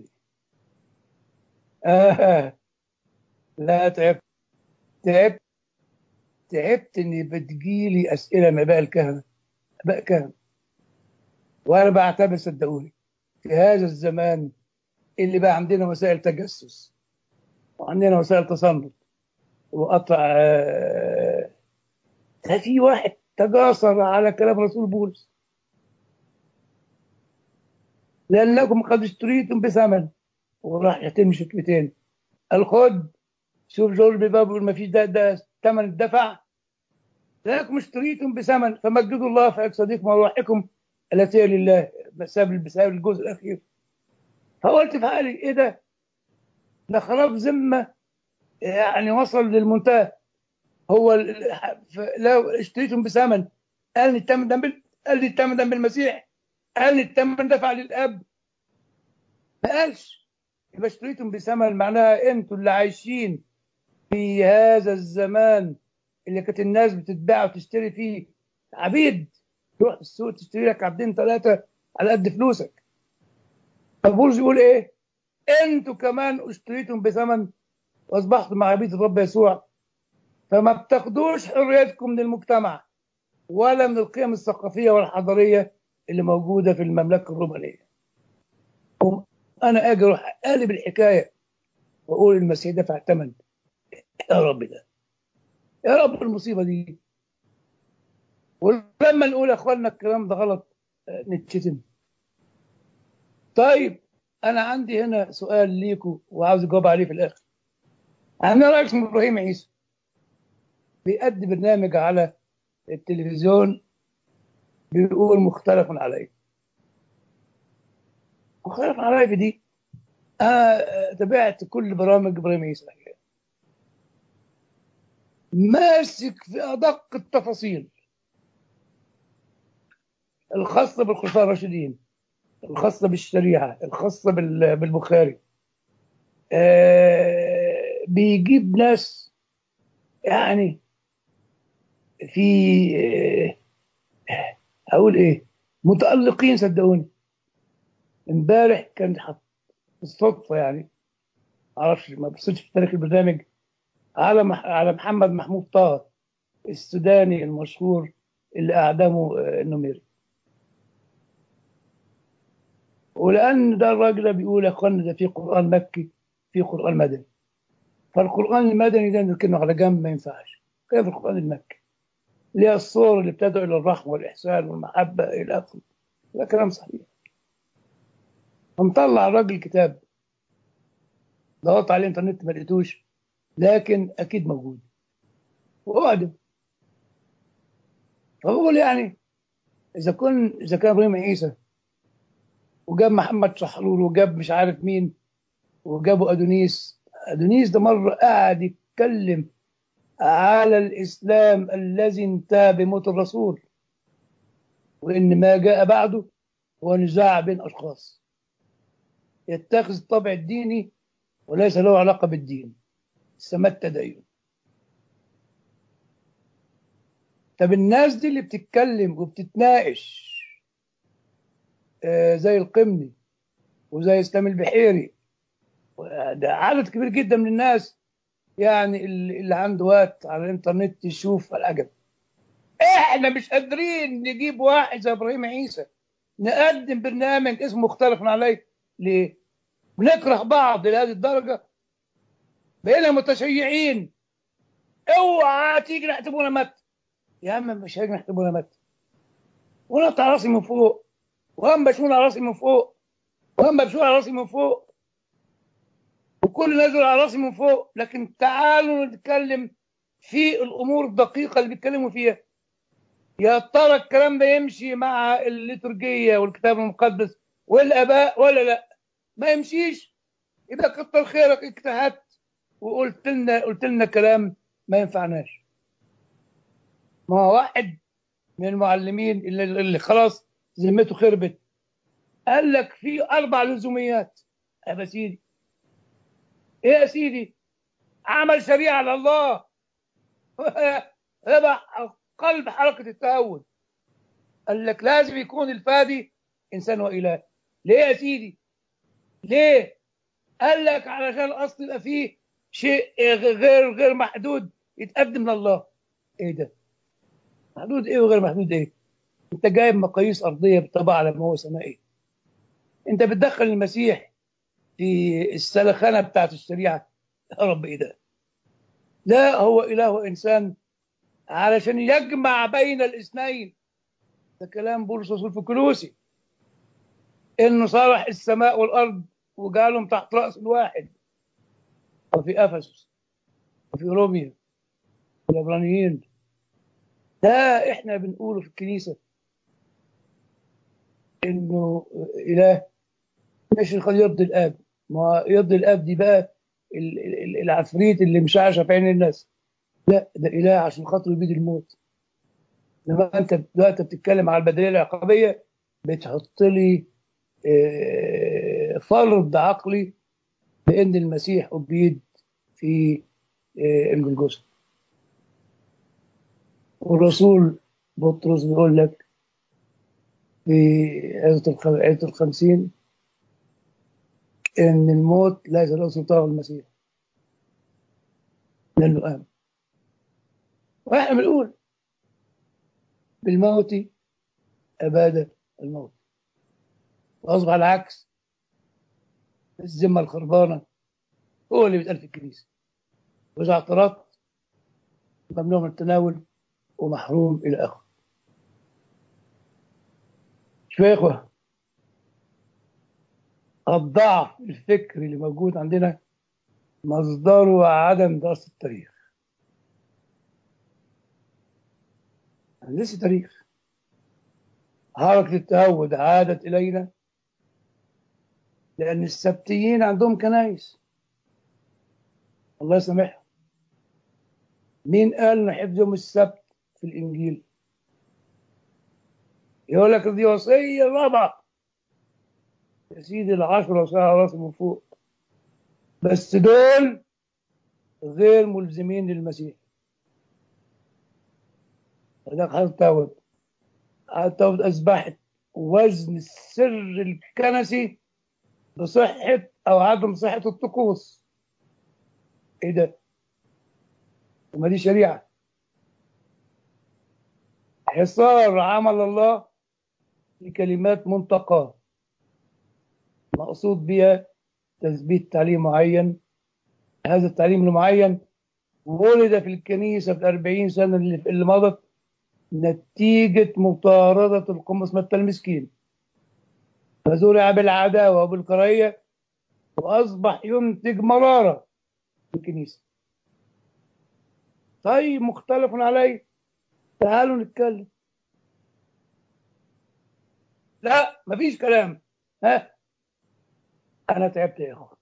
آه لا تعبت تعبت تعبت اني بتجيلي اسئله من اباء الكهنه اباء كهنه وانا بعتبر صدقوني في هذا الزمان اللي بقى عندنا وسائل تجسس وعندنا وسائل تصنت وقطع آه في واحد تجاسر على كلام رسول بولس لأنكم قد اشتريتم بثمن وراح يتم شتمتين الخد شوف جورج بيباب بيقول ما فيش ده ده ثمن الدفع لأنكم اشتريتم بثمن فمجدوا الله في أجسادكم وأرواحكم التي هي لله بسبب بسبب الجزء الأخير فقلت في حالي إيه ده؟ ده خراب ذمة يعني وصل للمنتهى هو لو اشتريتم بثمن قال لي الثمن ده قال لي الثمن ده بالمسيح قال لي الثمن دفع للاب ما قالش يبقى اشتريتم بثمن معناها انتوا اللي عايشين في هذا الزمان اللي كانت الناس بتتباع وتشتري فيه عبيد تروح السوق تشتري لك عبدين ثلاثه على قد فلوسك فبولس يقول ايه؟ انتوا كمان اشتريتم بثمن واصبحتم مع عبيد الرب يسوع فما بتاخدوش حريتكم من المجتمع ولا من القيم الثقافيه والحضاريه اللي موجوده في المملكه الرومانيه انا اجي اروح اقلب الحكايه واقول المسيح دفع ثمن يا رب ده يا رب المصيبه دي ولما نقول يا اخوانا الكلام ده غلط نتشتم طيب انا عندي هنا سؤال ليكم وعاوز اجاوب عليه في الاخر انا رايك اسمه ابراهيم عيسى بيأدي برنامج على التلفزيون بيقول مختلف عليه مختلف عليه في دي انا تابعت كل برامج ابراهيم عيسى ماسك في ادق التفاصيل الخاصه بالخلفاء الراشدين الخاصه بالشريعه الخاصه بالبخاري آه بيجيب ناس يعني في آه اقول ايه متالقين صدقوني امبارح كان بالصدفه يعني معرفش ما بصيتش في تاريخ البرنامج على على محمد محمود طه السوداني المشهور اللي اعدمه النميري ولان ده الراجل ده بيقول يا اخوانا ده في قران مكي في قران مدني فالقران المدني ده نركنه على جنب ما ينفعش كيف القران المكي اللي هي الصور اللي بتدعو الى الرحمه والاحسان والمحبه الى اخره ده كلام صحيح فمطلع الراجل كتاب دورت على الانترنت ما لقيتوش لكن اكيد موجود وأعدم فبقول يعني اذا كن اذا كان ابراهيم عيسى وجاب محمد شحرور وجاب مش عارف مين وجابوا ادونيس ادونيس ده مره قاعد يتكلم على الاسلام الذي انتهى بموت الرسول وان ما جاء بعده هو نزاع بين اشخاص يتخذ الطبع الديني وليس له علاقه بالدين سمى التدين طب الناس دي اللي بتتكلم وبتتناقش آه زي القمني وزي اسلام البحيري ده عدد كبير جدا من الناس يعني اللي عنده وقت على الانترنت يشوف العجب احنا مش قادرين نجيب واحد زي ابراهيم عيسى نقدم برنامج اسمه مختلف عليه ليه؟ بنكره بعض لهذه الدرجه بقينا متشيعين اوعى تيجي نحتبونا مت يا عم مش هيجي نحتبونا مت ونقطع راسي من فوق وهم بشون على راسي من فوق وهم بشون على راسي من فوق وكل نازل على راسي من فوق لكن تعالوا نتكلم في الامور الدقيقه اللي بيتكلموا فيها يا ترى الكلام ده يمشي مع الليتورجيه والكتاب المقدس والاباء ولا لا ما يمشيش يبقى كتر خيرك اجتهدت وقلت لنا قلت لنا كلام ما ينفعناش ما هو واحد من المعلمين اللي, اللي خلاص ذمته خربت قال لك في اربع لزوميات يا سيدي ايه يا سيدي عمل شريعه على الله هذا قلب حركه التهود قال لك لازم يكون الفادي انسان واله ليه يا سيدي ليه قال لك علشان الاصل يبقى فيه شيء غير غير محدود يتقدم من الله ايه ده محدود ايه وغير محدود ايه انت جايب مقاييس ارضيه بتطبق على ما هو سمائي انت بتدخل المسيح في السلخانه بتاعت الشريعه يا رب ايه ده لا هو اله وانسان علشان يجمع بين الاثنين ده كلام بولس رسول في كلوسي انه صالح السماء والارض وجعلهم تحت راس الواحد وفي افسس وفي روميا والعبرانيين ده احنا بنقوله في الكنيسه انه اله مش قد يرضي الاب ما يرضي الاب دي بقى العفريت اللي مشعشع في عين الناس لا ده اله عشان خاطر يبيد الموت لما انت دلوقتي بتتكلم على البدريه العقابيه بتحط لي فرض عقلي بان المسيح ابيد في الجلجوسه والرسول بطرس بيقول لك في آية الخمسين إن الموت ليس له سلطان المسيح ده اللي قام واحنا بنقول بالموت أباد الموت وأصبح العكس الذمة الخربانة هو اللي بيتقال في الكنيسة وإذا اعترضت ممنوع من التناول ومحروم إلى آخره شوية يا إخوة الضعف الفكري اللي موجود عندنا مصدره عدم دراسة التاريخ ليس تاريخ حركة التهود عادت إلينا لأن السبتيين عندهم كنايس الله يسامحهم مين قال نحفظ يوم السبت في الإنجيل يقول لك دي وصية رابعة يا سيدي العشرة وساعة على راسي من فوق بس دول غير ملزمين للمسيح هذاك حاطط التاود التاود أصبحت وزن السر الكنسي بصحة أو عدم صحة الطقوس إيه ده؟ وما دي شريعة حصار عمل الله في كلمات منتقاه مقصود بها تثبيت تعليم معين هذا التعليم المعين ولد في الكنيسة في الأربعين سنة اللي, اللي مضت نتيجة مطاردة القمص متى المسكين فزرع بالعداوة وبالكراهية وأصبح ينتج مرارة في الكنيسة طيب مختلف عليه تعالوا نتكلم لا مفيش كلام ها أنا تعبت يا إخوة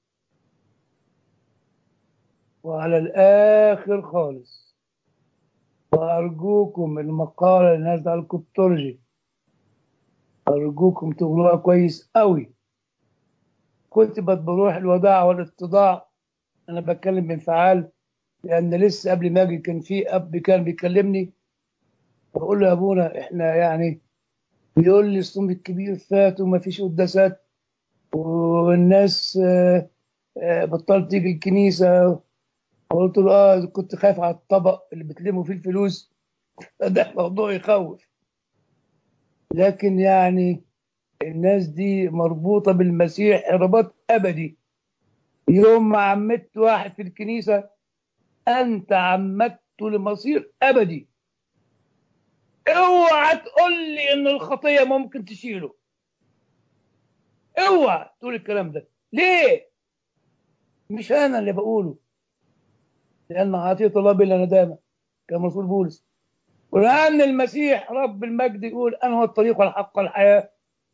وعلى الآخر خالص وأرجوكم المقالة اللي نازلة على الكوبتولوجي أرجوكم تقولوها كويس قوي كتبت بروح الوداع والاتضاع أنا بتكلم بانفعال لأن لسه قبل ما أجي كان في أب كان بيكلمني بقول له يا أبونا إحنا يعني بيقول لي الصوم الكبير فات وما فيش قداسات والناس بطلت تيجي الكنيسة قلت له اه كنت خايف على الطبق اللي بتلموا فيه الفلوس ده موضوع يخوف لكن يعني الناس دي مربوطة بالمسيح رباط أبدي يوم ما عمدت واحد في الكنيسة أنت عمدته لمصير أبدي اوعى تقول لي ان الخطية ممكن تشيله اوعى تقول الكلام ده ليه مش انا اللي بقوله لان عطيه الله بلا ندامه كما رسول بولس ولان المسيح رب المجد يقول انا هو الطريق والحق والحياه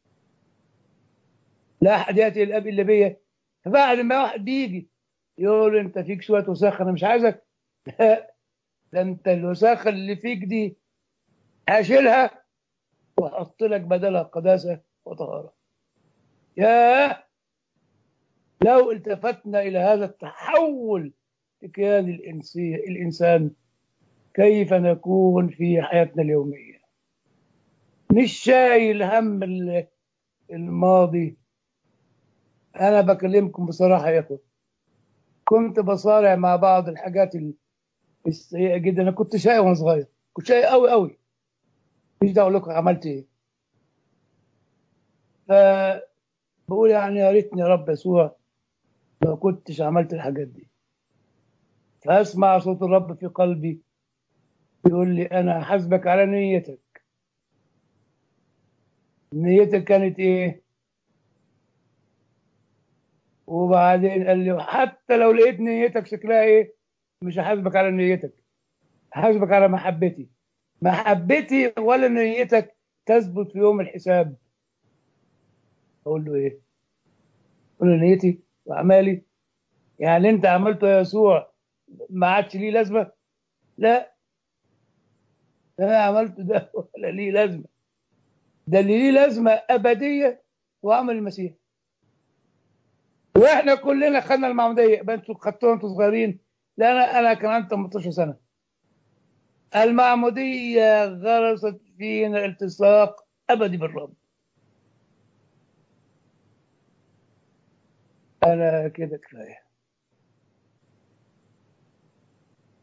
لا احد ياتي الاب الا بيا فبعد ما واحد بيجي يقول انت فيك شويه وساخه انا مش عايزك لا ده انت الوساخه اللي فيك دي هشيلها واحط لك بدلها قداسه وطهاره ياه لو التفتنا إلى هذا التحول في كيان الإنسي الإنسان كيف نكون في حياتنا اليومية مش شايل هم الماضي أنا بكلمكم بصراحة يا أخوة كنت بصارع مع بعض الحاجات السيئة جدا أنا كنت شقي وأنا صغير كنت شقي قوي قوي مش دعوة لكم عملت إيه ف بقول يعني يا ريتني يا رب يسوع ما كنتش عملت الحاجات دي فاسمع صوت الرب في قلبي يقول لي انا حاسبك على نيتك نيتك كانت ايه وبعدين قال لي حتى لو لقيت نيتك شكلها ايه مش هحاسبك على نيتك هحاسبك على محبتي محبتي ولا نيتك تثبت في يوم الحساب اقول له ايه اقول له نيتي واعمالي يعني انت عملته يا يسوع ما عادش ليه لازمه لا انا عملته ده ولا ليه لازمه ده اللي ليه لازمه ابديه وعمل المسيح واحنا كلنا خدنا المعموديه انتوا خدتوها انتوا صغيرين لا انا انا كان عندي 18 سنه المعموديه غرست فينا التصاق ابدي بالرب انا كده كفايه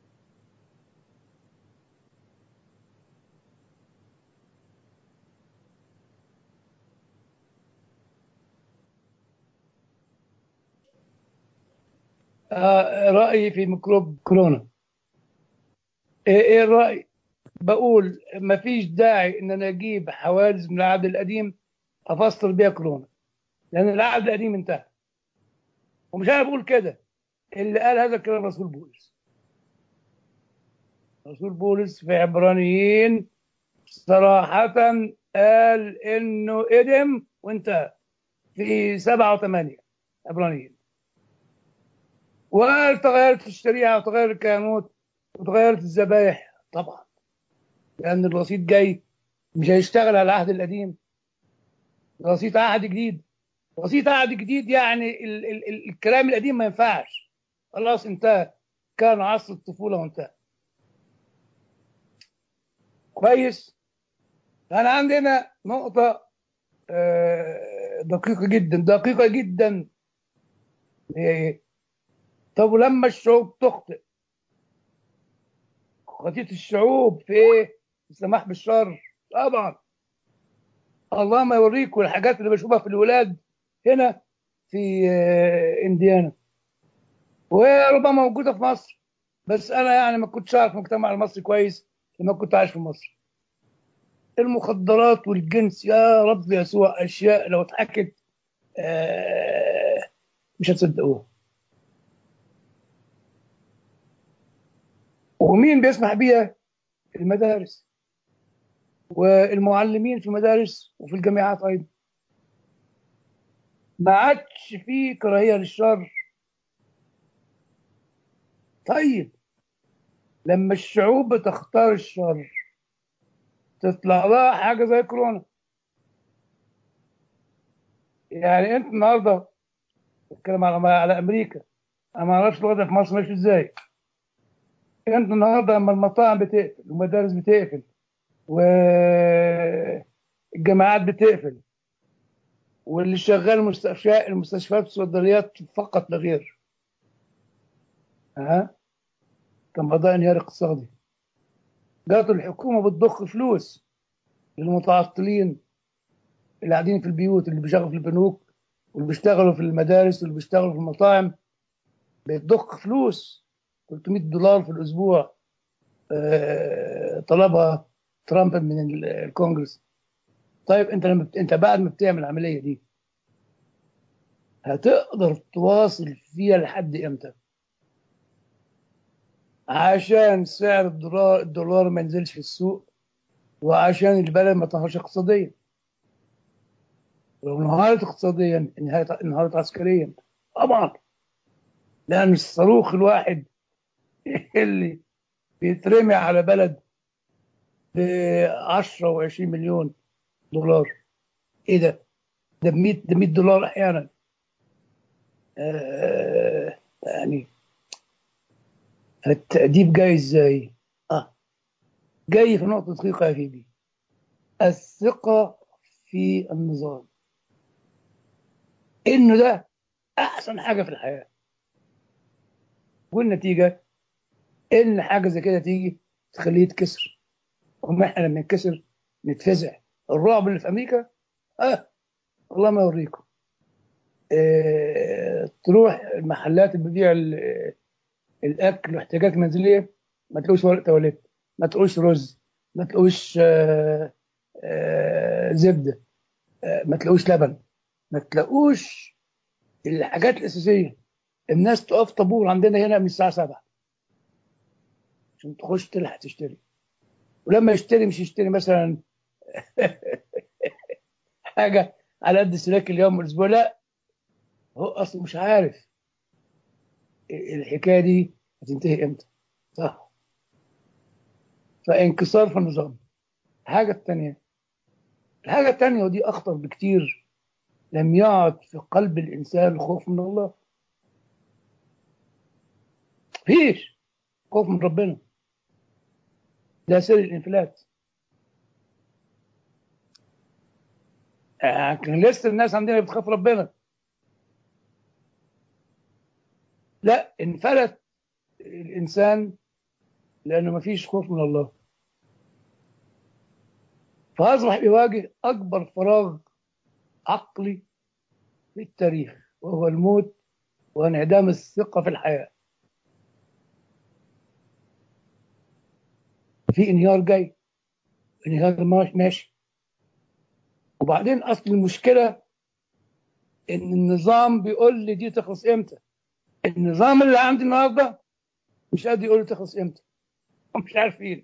آه رأيي في ميكروب كورونا ايه إيه الرأي بقول مفيش داعي ان انا اجيب حوادث من العهد القديم افسر بيها كورونا لان العهد القديم انتهى ومش انا بقول كده اللي قال هذا الكلام رسول بولس رسول بولس في عبرانيين صراحة قال انه ادم وانتهى في سبعة وثمانية عبرانيين وقال تغيرت الشريعة وتغير الكهنوت وتغيرت الذبائح طبعا لأن الوسيط جاي مش هيشتغل على العهد القديم وسيط عهد جديد وسيط عهد جديد يعني ال ال ال الكلام القديم ما ينفعش خلاص انتهى كان عصر الطفولة وانتهى كويس أنا عندنا نقطة آه، دقيقة جدا دقيقة جدا هي ايه؟ طب ولما الشعوب تخطئ خطية الشعوب في ايه؟ السماح بالشر طبعا الله ما يوريكم الحاجات اللي بشوفها في الولاد هنا في آه، انديانا وربما موجودة في مصر بس انا يعني ما كنتش اعرف المجتمع المصري كويس لما كنت عايش في مصر المخدرات والجنس يا رب يسوع اشياء لو اتحكت آه، مش هتصدقوها ومين بيسمح بيها المدارس والمعلمين في المدارس وفي الجامعات ايضا ما عادش في كراهيه للشر طيب لما الشعوب بتختار الشر تطلع لها حاجه زي كورونا يعني انت النهارده بتكلم على على امريكا انا ما اعرفش الوضع في مصر ماشي ازاي انت النهارده لما المطاعم بتقفل والمدارس بتقفل والجامعات بتقفل واللي شغال المستشفيات المستشفيات والصيدليات فقط لا غير ها كان قضاء انهيار اقتصادي جات الحكومه بتضخ فلوس للمتعطلين اللي قاعدين في البيوت اللي بيشتغلوا في البنوك واللي بيشتغلوا في المدارس واللي بيشتغلوا في المطاعم بتضخ فلوس 300 دولار في الاسبوع آه، طلبها ترامب من ال- الكونجرس طيب انت لما بت... انت بعد ما بتعمل العمليه دي هتقدر تواصل فيها لحد امتى؟ عشان سعر الدولار الدولار ما ينزلش في السوق وعشان البلد ما تنهارش اقتصاديا لو انهارت اقتصاديا انهارت انهارت عسكريا طبعا لان الصاروخ الواحد اللي بيترمي على بلد ب 10 و20 مليون دولار ايه ده؟ ده ب 100 ده 100 دولار احيانا آه يعني التأديب جاي ازاي؟ اه جاي في نقطة دقيقة يا فيبي الثقة في النظام انه ده احسن حاجة في الحياة والنتيجة ان حاجة زي كده تيجي تخليه يتكسر وما احنا لما نتكسر نتفزع الرعب اللي في امريكا اه الله ما يوريكم آه تروح المحلات اللي بتبيع ال- الاكل واحتياجات المنزليه ما تلاقوش ورق تواليت ما تلاقوش رز ما تلاقوش آه آه زبده آه ما تلاقوش لبن ما تلاقوش الحاجات الاساسيه الناس تقف طابور عندنا هنا من الساعه 7 عشان تخش تلحق تشتري ولما يشتري مش يشتري مثلا حاجه على قد سلاك اليوم والاسبوع لا هو اصلا مش عارف الحكايه دي هتنتهي امتى صح فانكسار في النظام الحاجه الثانيه الحاجه الثانيه ودي اخطر بكتير لم يعد في قلب الانسان الخوف من الله فيش خوف من ربنا ده سر الانفلات آه، كان لسه الناس عندنا بتخاف ربنا لا انفلت الانسان لانه ما فيش خوف من الله فاصبح يواجه اكبر فراغ عقلي في التاريخ وهو الموت وانعدام الثقة في الحياة في انهيار جاي انهيار ماش- ماشي وبعدين اصل المشكلة ان النظام بيقول لي دي تخلص امتى النظام اللي عندي النهارده مش قادر يقول لي تخلص امتى مش عارفين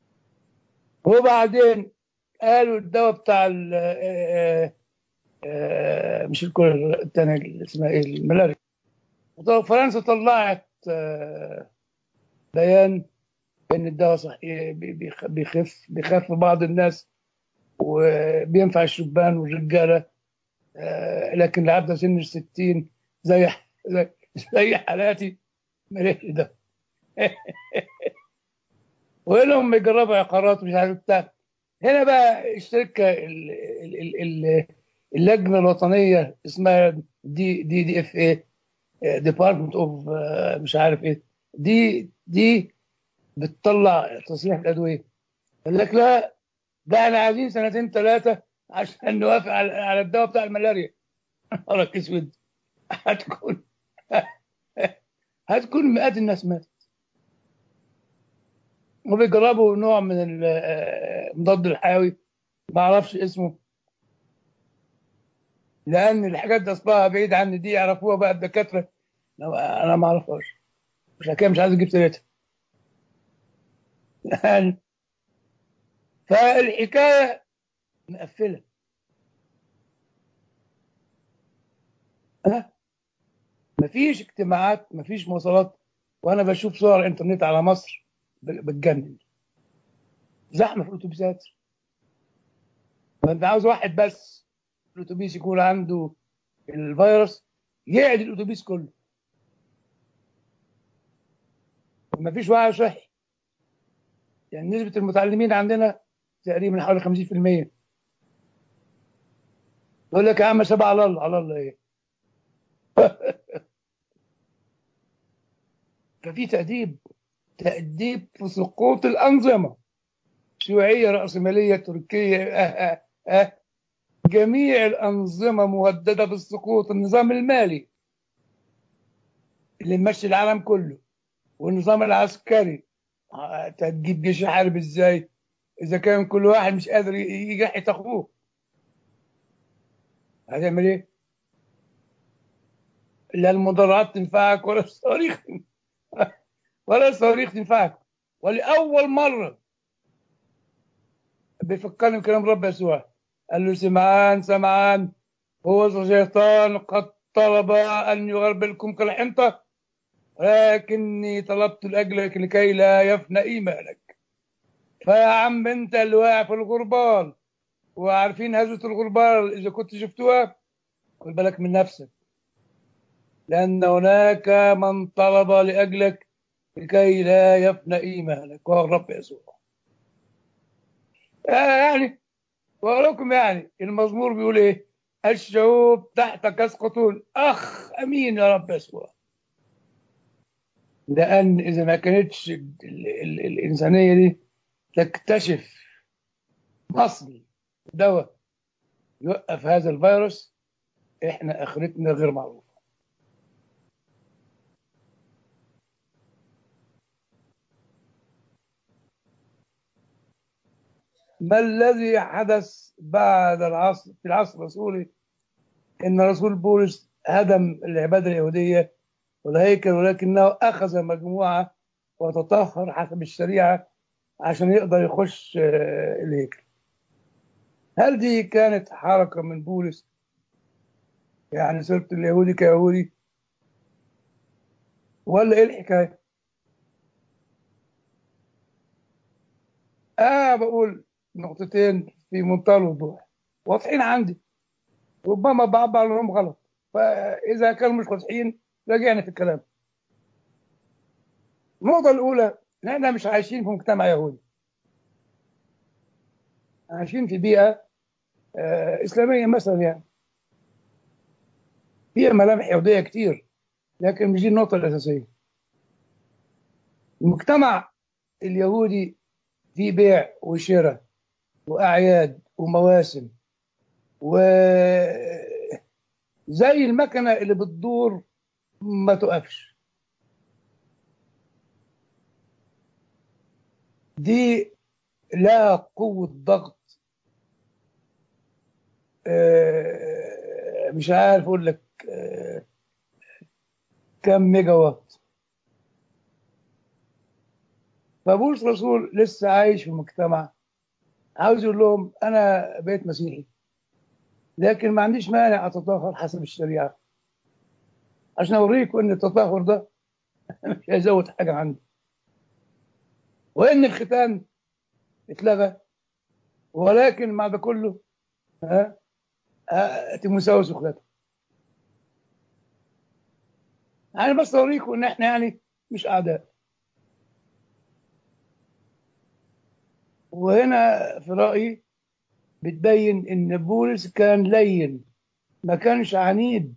وبعدين قالوا الدواء بتاع ال آه، آه، مش الكل الثانية اللي اسمها ايه الملاريا طب فرنسا طلعت آه، بيان ان الدواء صحيح بي- بيخ- بيخف بيخف بعض الناس وبينفع الشبان والرجاله آه، لكن اللي عدى سن الستين زي زي, زي حالاتي ماليش ده وهم يجربوا عقارات ومش عارف بتاع هنا بقى الشركه ال- ال- ال- اللجنه الوطنيه اسمها دي دي دي اف اي ديبارتمنت اوف مش عارف ايه دي دي بتطلع تصريح الادويه قال لك لا ده احنا عايزين سنتين ثلاثه عشان نوافق على على الدواء بتاع الملاريا نهارك اسود هتكون هتكون مئات الناس ماتت وبيجربوا نوع من ال- آه، المضاد الحيوي ما اعرفش اسمه لان الحاجات دي اصلها بعيد عني دي يعرفوها بقى الدكاتره لا، انا ما اعرفهاش عشان كده مش عايز اجيب سيرتها يعني فالحكايه مقفله ها مفيش اجتماعات مفيش مواصلات وانا بشوف صور انترنت على مصر ب- بتجنن زحمه في الاتوبيسات فانت عاوز واحد بس في الاتوبيس يكون عنده الفيروس يقعد الاتوبيس كله مفيش وعي صحي يعني نسبه المتعلمين عندنا تقريبا حوالي 50% يقول لك يا عم سبع على الله على الله ايه ففي تأديب تأديب في سقوط الأنظمة شيوعية رأسمالية تركية أه أه أه. جميع الأنظمة مهددة بالسقوط النظام المالي اللي ماشي العالم كله والنظام العسكري آه، تجيب جيش يحارب ازاي اذا كان كل واحد مش قادر ي- يجحد اخوه هتعمل ايه لا المدرعات تنفعك ولا الصواريخ ولا الصواريخ تنفعك ولاول مره بيفكرني بكلام رب يسوع قال له سمعان سمعان هو الشيطان قد طلب ان يغربلكم كالحنطه لكني طلبت لاجلك لكي لا يفنى ايمانك فيا عم انت اللي واقع في الغربال وعارفين هزة الغربال اذا كنت شفتوها خد بالك من نفسك لان هناك من طلب لاجلك لكي لا يفنى ايمانك وهو الرب يسوع آه يعني واقول لكم يعني المزمور بيقول ايه الشعوب تحتك يسقطون اخ امين يا رب يسوع لان اذا ما كانتش ال ال الانسانيه دي تكتشف مصل دواء يوقف هذا الفيروس احنا اخرتنا غير معروفه ما الذي حدث بعد العصر في العصر الرسولي ان رسول بولس هدم العباده اليهوديه والهيكل ولكنه اخذ مجموعه وتطهر حسب الشريعه عشان يقدر يخش آه، الهيكل هل دي كانت حركه من بولس يعني صرت اليهودي كيهودي ولا ايه الحكايه؟ اه بقول نقطتين في منتهى الوضوح واضحين عندي ربما بعبر عنهم غلط فاذا كانوا مش واضحين راجعنا في الكلام النقطه الاولى ان احنا مش عايشين في مجتمع يهودي عايشين في بيئه آه اسلاميه مثلا يعني فيها ملامح يهوديه كتير لكن مش دي النقطه الاساسيه المجتمع اليهودي فيه بيع وشراء واعياد ومواسم و زي المكنه اللي بتدور ما تقفش دي لها قوة ضغط آه، مش عارف اقول لك آه، كم ميجا وات فبولس رسول لسه عايش في المجتمع عاوز يقول لهم انا بقيت مسيحي لكن ما عنديش مانع اتطهر حسب الشريعه عشان اوريكم ان التطهر ده مش هيزود حاجه عندي وان الختان اتلغى ولكن مع ده كله ها ها، تيموساوس وخلاته يعني بس اوريكم ان احنا يعني مش اعداء وهنا في رايي بتبين ان بولس كان لين ما كانش عنيد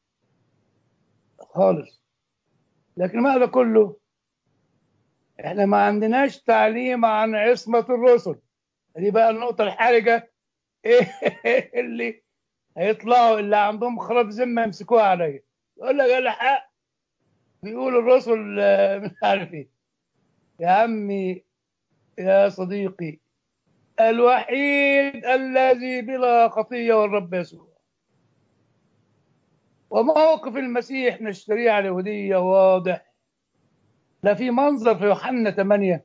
خالص لكن مع ده كله احنا ما عندناش تعليم عن عصمة الرسل دي بقى النقطة الحرجة ايه اللي هيطلعوا اللي عندهم خراب ذمة يمسكوها عليا يقول لك انا حق بيقول الرسل آه، مش عارف ايه يا عمي يا صديقي الوحيد الذي بلا خطية والرب يسوع وموقف المسيح من الشريعة اليهودية واضح لا في منظر في يوحنا 8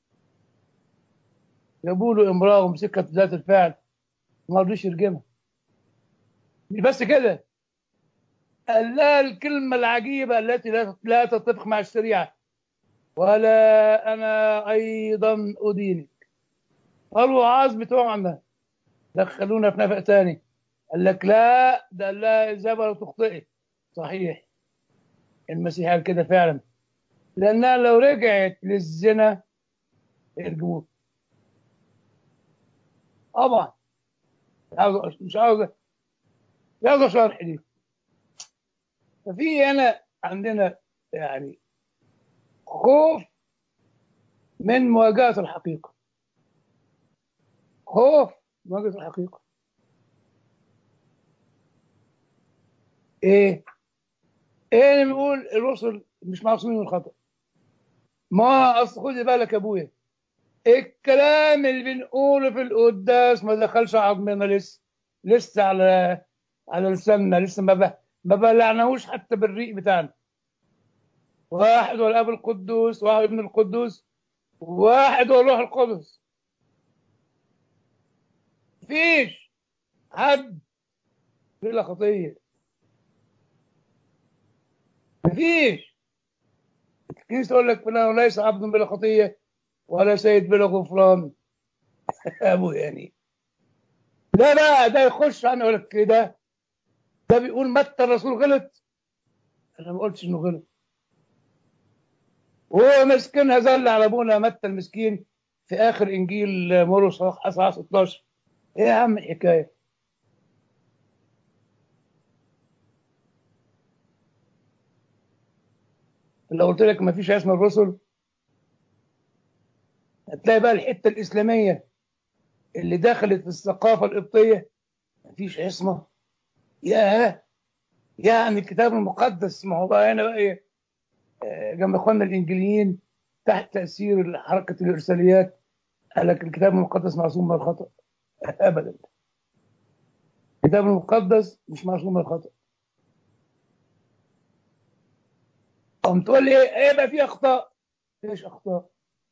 جابوا له امرأة ومسكت ذات الفعل ما رضيش يرجمها مش بس كده قال لها الكلمة العجيبة التي لا لا تتفق مع الشريعة ولا أنا أيضا أدينك قالوا عاز بتوعنا دخلونا في نفق تاني قال لك لا ده لا إذا ولا تخطئي صحيح المسيح قال كده فعلا لأنها لو رجعت للزنا يرجموه طبعا مش عاوز مش عاوز مش عاوز شرح دي ففي هنا عندنا يعني خوف من مواجهة الحقيقة خوف من مواجهة الحقيقة ايه ايه اللي بيقول الرسل مش معصومين من الخطأ ما اصل خدي بالك يا ابويا الكلام اللي بنقوله في القداس ما دخلش عظمنا لسه لسه على على لساننا لسه ما ب... ما بلعناهوش حتى بالريق بتاعنا واحد هو الاب القدوس واحد ابن القدوس واحد هو الروح القدس مفيش حد بلا خطيه مفيش الكنيسه تقول لك فلان ليس عبد بلا خطيه ولا سيد بلا غفران ابو يعني لا لا ده يخش انا اقول لك كده ده بيقول متى الرسول غلط انا ما قلتش انه غلط وهو مسكين هذل على ابونا متى المسكين في اخر انجيل مرقس اصحاح 16 ايه يا عم الحكايه لو قلت لك ما فيش اسم الرسل هتلاقي بقى الحته الاسلاميه اللي دخلت في الثقافه القبطيه ما فيش عصمه ياه يعني الكتاب المقدس ما هو بقى هنا بقى ايه آه، جنب اخواننا الانجليين تحت تاثير حركه الارساليات قال لك الكتاب المقدس معصوم من الخطا ابدا الكتاب المقدس مش معصوم من الخطا قام تقول لي ايه يبقى في اخطاء ايش اخطاء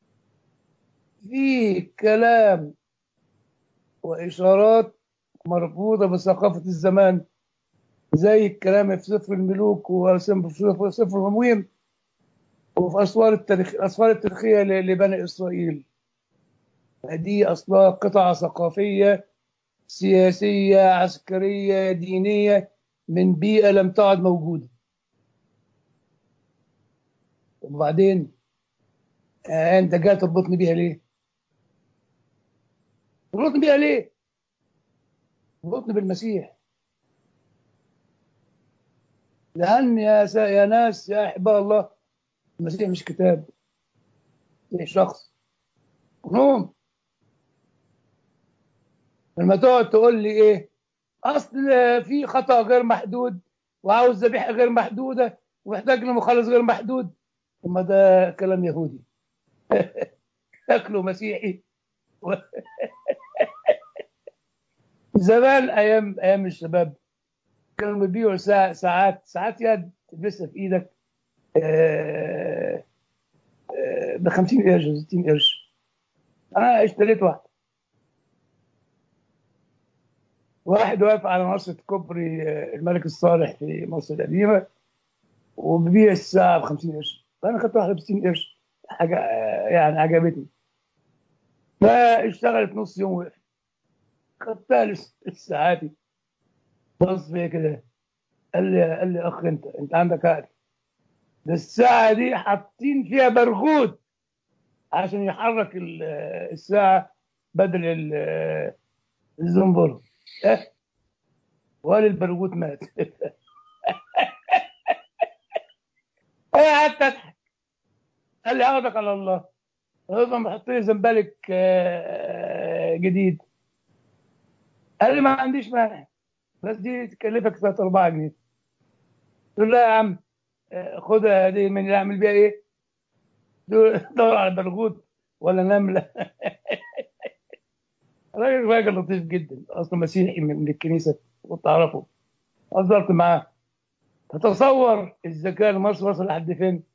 في كلام واشارات مربوطه بثقافه الزمان زي الكلام في سفر الملوك وفي سفر الممويم وفي اسوار التاريخ الاسفار التاريخيه ل- لبني اسرائيل دي اصلها قطعه ثقافيه سياسيه عسكريه دينيه من بيئه لم تعد موجوده وبعدين آه انت جاي تربطني بيها ليه؟ تربطني بيها ليه؟ تربطني بالمسيح لأن يا سا... يا ناس يا أحباء الله المسيح مش كتاب المسيح شخص نوم لما تقعد تقول لي إيه أصل في خطأ غير محدود وعاوز ذبيحة غير محدودة ومحتاج لمخلص غير محدود ثم ده كلام يهودي شكله مسيحي و... زمان ايام ايام الشباب كانوا بيبيعوا ساعة ساعات ساعات يد تلبسها في ايدك ب 50 قرش 60 قرش انا اشتريت واحده واحد واقف على منصة كوبري آه، الملك الصالح في مصر القديمة وبيبيع الساعة ب 50 قرش فأنا خدت واحدة ب 60 قرش حاجة آه، يعني عجبتني فاشتغلت نص يوم وقف خدتها لس- لساعاتي بص فيا كده قال لي قال لي اخ انت انت عندك عقل ده الساعة دي حاطين فيها برغوت عشان يحرك ال- الساعة بدل ال- الزنبرة اه وقال البرغوت مات ايه قعدت اضحك قال لي عوضك على الله رضا بحط لي زنبلك آه، جديد قال لي ما عنديش مانع بس دي تكلفك 3 4 جنيه قلت له لا يا عم آه، خدها دي من اللي اعمل بيها ايه؟ دور دور على برغوت ولا نمله راجل راجل لطيف جدا اصلا مسيحي من من الكنيسه كنت اعرفه هزرت معاه تتصور الذكاء المصري وصل لحد فين؟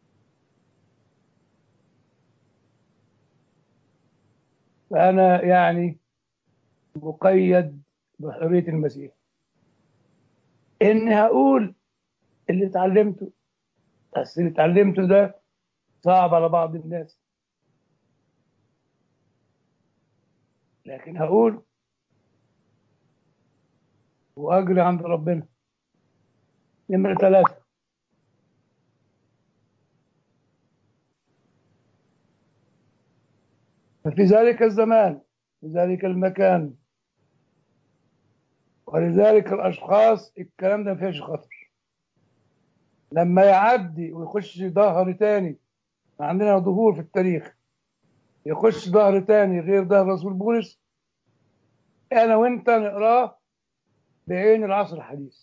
فانا يعني مقيد بحريه المسيح اني هقول اللي اتعلمته بس اللي اتعلمته ده صعب على بعض الناس لكن هقول واجري عند ربنا نمرة ثلاثة ففي ذلك الزمان في ذلك المكان ولذلك الأشخاص الكلام ده ما فيهش خطر لما يعدي ويخش ظهر تاني عندنا ظهور في التاريخ يخش ظهر تاني غير ظهر رسول بولس أنا وأنت نقراه بعين العصر الحديث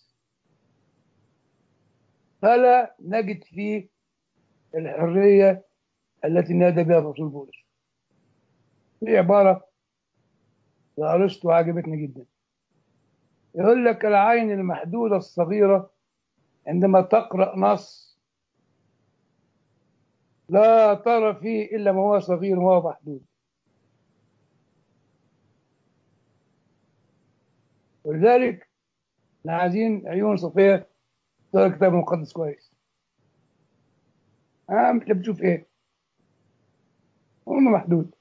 فلا نجد فيه الحرية التي نادى بها الرسول بولس في عبارة لأرسطو عجبتني جدا يقول لك العين المحدودة الصغيرة عندما تقرأ نص لا ترى فيه إلا ما هو صغير وهو محدود ولذلك احنا عايزين عيون صفية تقرأ الكتاب المقدس كويس اه مش بتشوف ايه هو محدود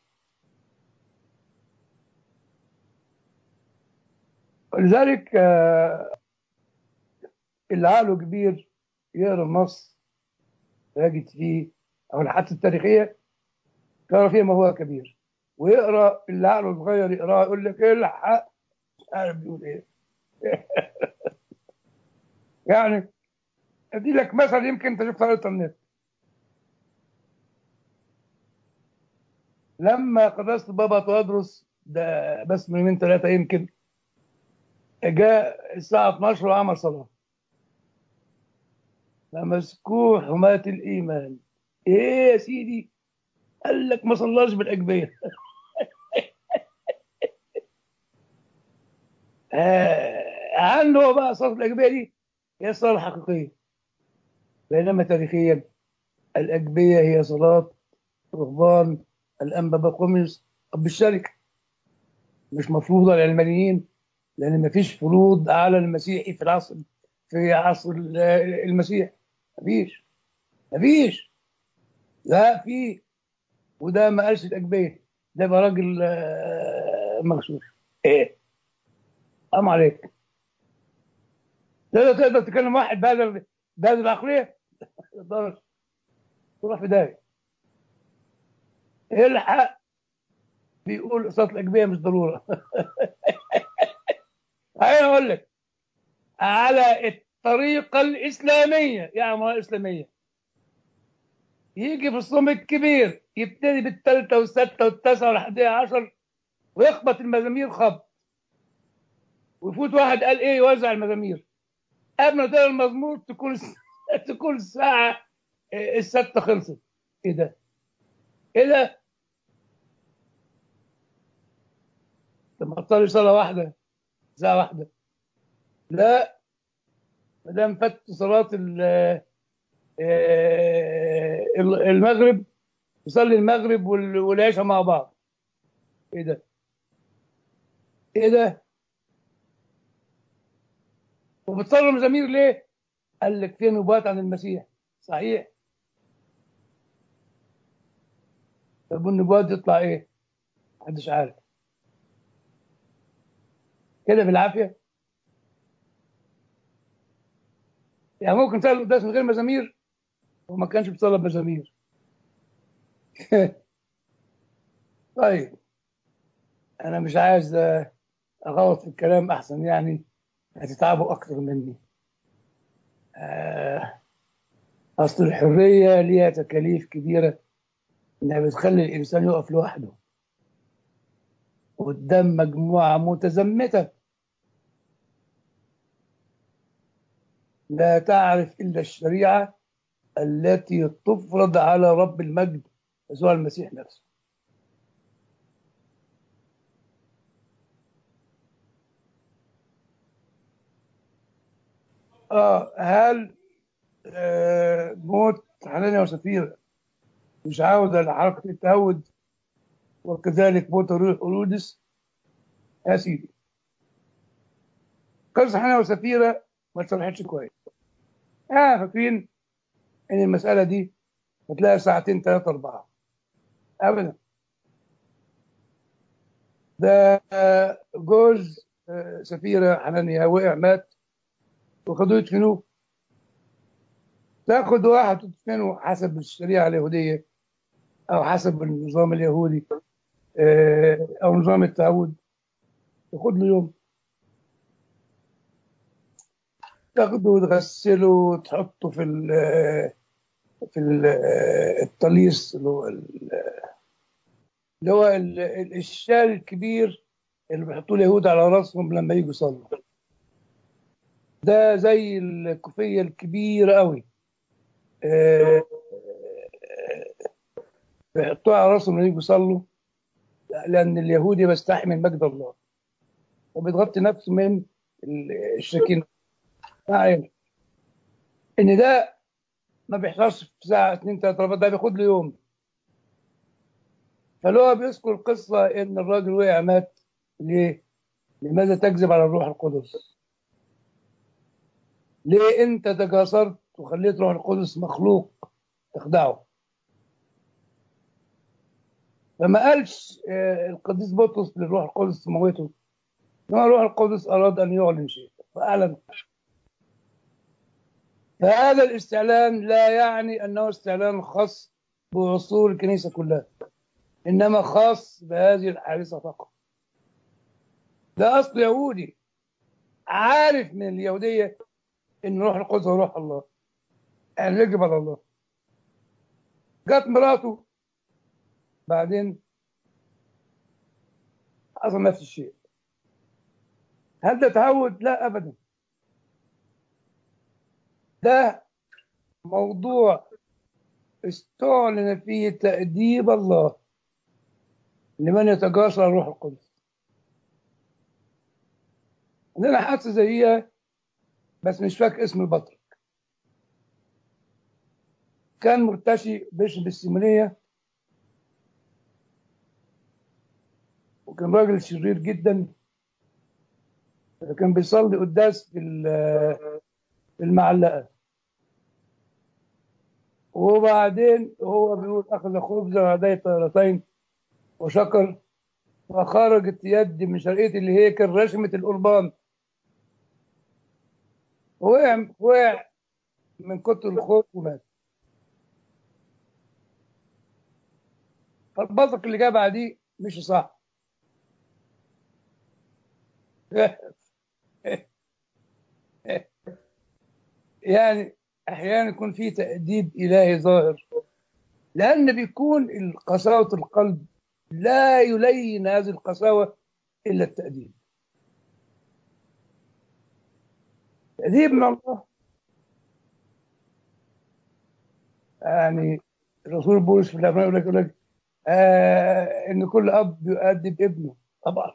ولذلك آه، اللي عقله كبير يقرا النص يجد فيه او الحادثه التاريخيه يقرا فيها ما هو كبير ويقرا اللي عقله صغير يقراه يقول لك ايه الحق مش عارف بيقول ايه يعني ادي لك مثل يمكن انت شفته على الانترنت لما قداسه بابا تدرس ده بس من يومين ثلاثه يمكن جاء الساعه 12 وعمل صلاه فمسكوه حماة الإيمان إيه يا سيدي قال لك ما صلاش بالأجبية آه، عنده هو بقى صلاة الأجبية دي هي الصلاة الحقيقية بينما تاريخيا الأجبية هي صلاة رهبان الأنبا بقمص أب الشركة مش مفروضة للعلمانيين لأن مفيش فروض على المسيحي في العصر في عصر المسيح مفيش مفيش لا في وده ما قالش الأجبية ده يبقى راجل آه، مغشوش ايه قام عليك تقدر تقدر تكلم واحد بهذا بهذه العقلية ما تقدرش تروح في داهية الحق بيقول صلاة الأجبية مش ضرورة عايز أقول لك على الطريقة الإسلامية يعني ما الإسلامية يجي في الصوم الكبير يبتدي بالثالثة والستة والتاسعة والحادية عشر ويخبط المزامير خبط ويفوت واحد قال إيه يوزع المزامير قبل ما تقرا المزمور تكون تكون الساعة الستة خلصت ايه ده؟ ايه ده؟ طب ما تصلي صلاة واحدة ساعة واحدة لا ما دام فات صلاة ال- آه، المغرب يصلي المغرب وال- والعشاء مع بعض ايه ده؟ ايه ده؟ وبتصلوا مزامير ليه؟ قال لك في نبوات عن المسيح صحيح طب والنبوات دي تطلع ايه؟ محدش عارف كده بالعافيه يعني ممكن تصلي القداس من غير مزامير وما كانش بيصلي بمزامير طيب انا مش عايز آه، اغلط في الكلام احسن يعني هتتعبوا اكتر مني آه، اصل الحريه ليها تكاليف كبيره انها بتخلي الانسان يقف لوحده قدام مجموعه متزمته لا تعرف الا الشريعه التي تفرض على رب المجد يسوع المسيح نفسه اه هل آه موت حنانيا وسفيرة مش عودة لحركة التهود وكذلك موت الروح هرودس يا سيدي قصة حنانيا وسفيرة ما اتشرحتش كويس اه فاكرين ان المسألة دي هتلاقي ساعتين ثلاثة أربعة أبدا ده آه، جوز آه، سفيرة حنانيا وقع مات وخدوه يدفنوه تاخد واحد وتدفنه حسب الشريعة اليهودية أو حسب النظام اليهودي آه، أو نظام التعود تاخد له يوم تاخده وتغسله وتحطه في ال في ال الطليس اللي هو ال- اللي هو ال- ال- الشال الكبير اللي بيحطوه اليهود على راسهم لما يجوا يصلوا ده زي الكوفية الكبيرة قوي آه، بيحطوها على راسهم لما يجوا يصلوا لأن اليهودي بيستحي من مجد الله وبيتغطي نفسه من ال- الشكينة ما علينا. إن ده ما بيحصلش في ساعة اتنين تلاتة أربعة ده بياخد له يوم فلو بيذكر قصة إن الراجل وقع مات ليه؟ لماذا تكذب على الروح القدس؟ ليه أنت تجاسرت وخليت روح القدس مخلوق تخدعه؟ فما قالش آه، القديس بطرس للروح القدس موته إنما الروح القدس أراد أن يعلن شيء فأعلن فهذا الاستعلان لا يعني أنه استعلان خاص بعصور الكنيسة كلها إنما خاص بهذه الحادثة فقط ده أصل يهودي عارف من اليهودية إن روح القدس هو روح الله يعني يجب على الله جت مراته بعدين حصل نفس الشيء هل ده تعود؟ لا أبدا ده موضوع استعلن فيه تأديب الله لمن يتجاسر على الروح القدس عندنا حادثة زيها بس مش فاكر اسم البطرك كان مرتشي بيشرب السيمونية وكان راجل شرير جدا كان بيصلي قداس في ال- في المعلقة وبعدين هو بيقول أخذ خبزة وهدايا طيرتين وشكر وخرجت يد من شرقية الهيكل رشمة القربان وقع وقع من كتر الخوف ومات فالبصق اللي جه بعديه مش صح يعني احيانا يكون في تأديب الهي ظاهر لان بيكون قساوة القلب لا يلين هذه القساوة الا التأديب تأديب من الله يعني الرسول بولس في الأفلام يقول لك يقول لك آه إن كل أب يؤدب ابنه طبعا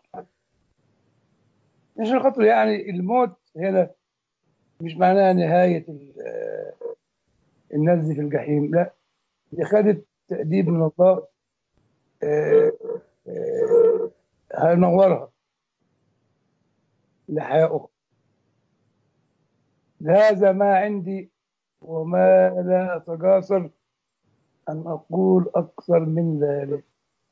عشان خاطر يعني الموت هنا مش معناها نهاية ال- آه، الناس دي في الجحيم لا دي خدت تأديب من الله آه، آه، هينورها لحياة أخرى هذا ما عندي وما لا أتجاسر أن أقول أكثر من ذلك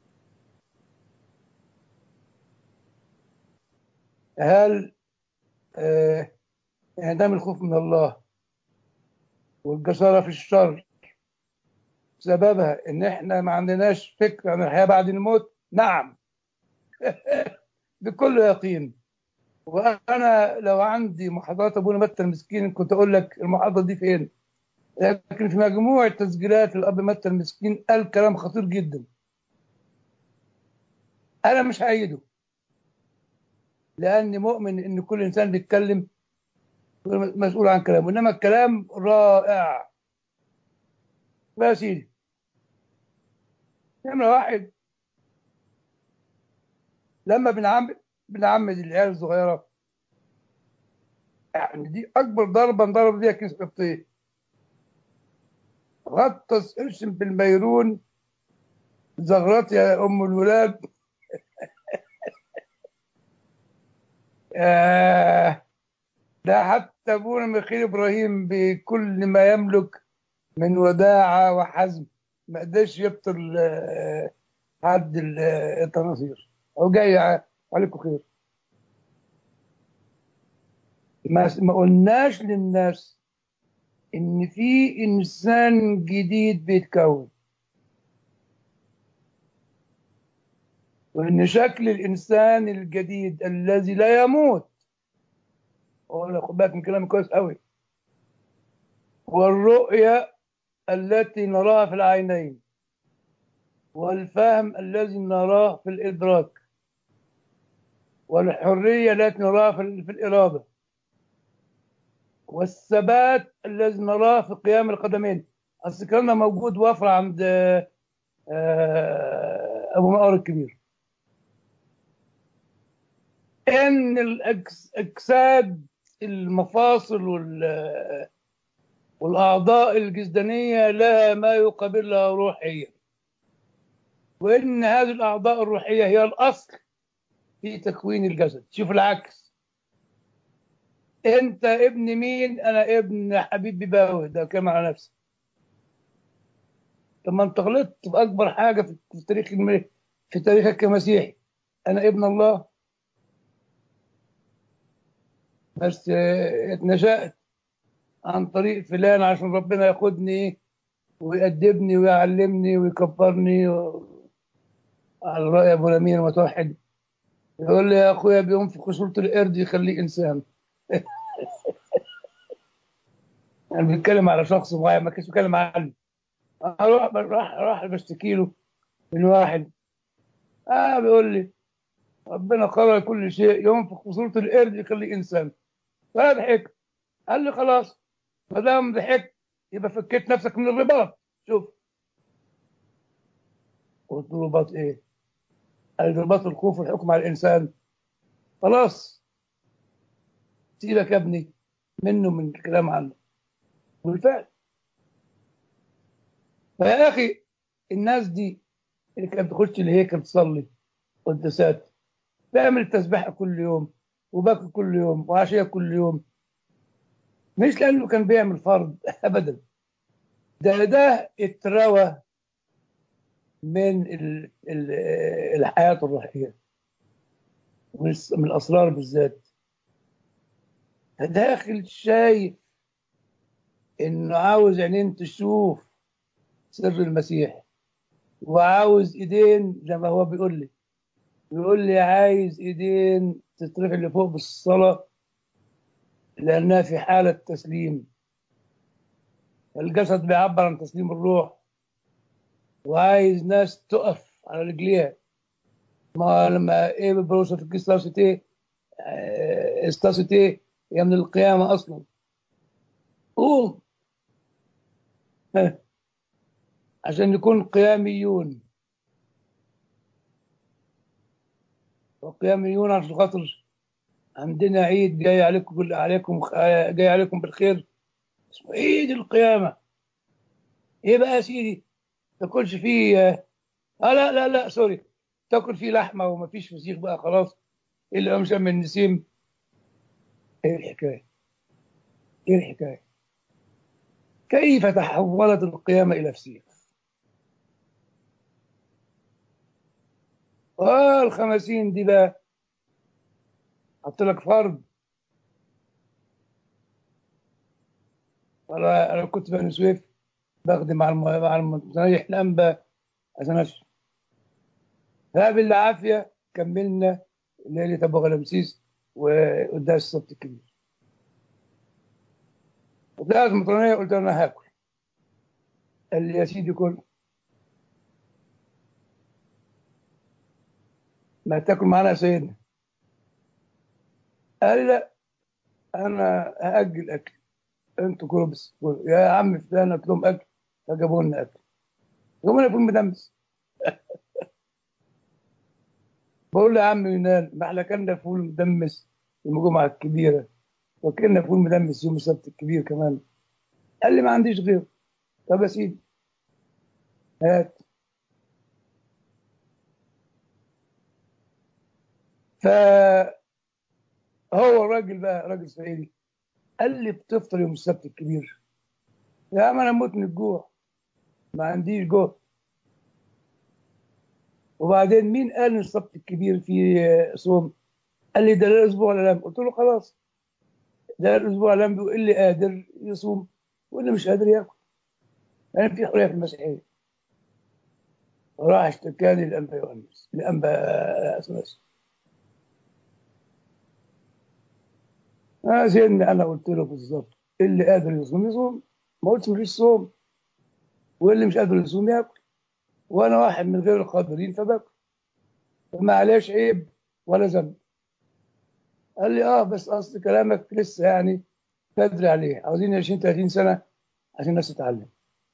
هل آه، انعدام الخوف من الله والجسارة في الشر سببها إن إحنا ما عندناش فكرة عن الحياة بعد الموت نعم بكل يقين وأنا لو عندي محاضرات أبونا متى المسكين كنت أقول لك المحاضرة دي فين لكن في مجموعة تسجيلات الأب متى المسكين قال كلام خطير جدا أنا مش هأيده لأني مؤمن إن كل إنسان بيتكلم مسؤول عن كلامه إنما الكلام رائع بقى يا سيدي نمرة واحد لما بنعمد بنعمد العيال الصغيرة يعني دي أكبر ضربة انضرب بيها كيس قبطية غطس ارسم بالميرون زغرات يا أم الولاد آه ده حتى أبونا ميخيل إبراهيم بكل ما يملك من وداعة وحزم ما قدرش يبطل آه، حد ال- آه، التناصير أو جاي ع- عليكم خير ما ما قلناش للناس إن في إنسان جديد بيتكون وإن شكل الإنسان الجديد الذي لا يموت هو خد بالك من كلامي كويس قوي والرؤية التي نراها في العينين والفهم الذي نراه في الإدراك والحرية التي نراها في ال- في الإرادة والثبات الذي نراه في قيام القدمين أصل الكلام ده موجود وافر عند آه، آه، أبو مقر الكبير إن الأجساد المفاصل وال- والأعضاء الجسدانية لها ما يقابلها روحيا وإن هذه الأعضاء الروحية هي الأصل في تكوين الجسد شوف العكس أنت ابن مين أنا ابن حبيب بيباوي ده كلام على نفسي طب ما أنت غلطت في أكبر حاجة في في تاريخ الم... في تاريخك كمسيحي أنا ابن الله بس آه، اتنشأت عن طريق فلان عشان ربنا ياخدني ويأدبني ويعلمني ويكبرني و... على رأي أبو الأمين المتوحد يقول لي يا أخويا بينفخ صورة القرد يخليه إنسان يعني بيتكلم على شخص معين ما كانش بيتكلم عني أروح راح راح بشتكي له من واحد آه بيقول لي ربنا قرر كل شيء ينفخ في صورة القرد يخليه إنسان فضحك قال لي خلاص ما دام ضحكت يبقى فكيت نفسك من الرباط شوف قلت له رباط ايه؟ قال لي رباط الخوف والحكم على الانسان خلاص سيبك يا ابني منه من الكلام عنه بالفعل فيا اخي الناس دي اللي كانت بتخش الهيكل تصلي قداسات بيعمل تسبيحه كل يوم وباكل كل يوم وعشيه كل يوم مش لانه كان بيعمل فرض ابدا ده ده اتروى من ال ال الحياه الروحيه من من الاسرار بالذات داخل شايف انه عاوز عينين تشوف سر المسيح وعاوز ايدين زي ما هو بيقول لي بيقول لي عايز ايدين تترفع لفوق بالصلاه لانها في حاله تسليم الجسد بيعبر عن تسليم الروح وعايز ناس تقف على رجليها ما لما ايه بروسة في استاسيتي استاسيتي هي من القيامة أصلا قوم عشان نكون قياميون وقياميون عشان خاطر عندنا عيد جاي عليكم بال- عليكم جاي عليكم بالخير اسمه عيد القيامة ايه بقى يا سيدي تاكلش فيه اه لا لا لا سوري تاكل فيه لحمة ومفيش فسيخ بقى خلاص اللي هو شم النسيم ايه الحكاية ايه الحكاية كيف تحولت القيامة إلى فسيخ آه الخمسين دي بقى حط لك فرد أنا أنا كنت بني سويف بخدم مع الم... مع المتنيح الأنبا عشان أشرب فبالعافية كملنا ليلة أبو غلمسيس وقداس السبت الكبير وطلعت المطرانية قلت له أنا هاكل قال لي يا سيدي كل ما تاكل معانا يا سيدنا قال لي لا أنا هأجل أكل أنتوا كلوا بس كلوا. يا عم فلان قلت لهم أكل فجابوا لنا أكل يوم أنا فول مدمس بقول له يا عم يونان ما احنا كنا فول مدمس يوم الجمعة الكبيرة وكلنا فول مدمس يوم السبت الكبير كمان قال لي ما عنديش غيره طب يا سيدي هات فهو الراجل بقى راجل صعيدي قال لي بتفطر يوم السبت الكبير يا عم انا اموت من الجوع ما عنديش جوع وبعدين مين قال ان السبت الكبير فيه صوم قال لي ده الاسبوع الالام قلت له خلاص ده الاسبوع الالام بيقول اللي قادر يصوم واللي مش قادر ياكل يعني في حريه في المسيحيه وراح اشتكاني للانبا يوحنس الانبا اثناس آه سيدنا انا قلت له بالظبط اللي قادر يصوم يصوم ما قلتش مفيش صوم واللي مش قادر يصوم ياكل وانا واحد من غير القادرين فباكل فما عليش عيب ولا ذنب قال لي اه بس اصل كلامك لسه يعني بدري عليه عاوزين 20 30 سنه عشان الناس تتعلم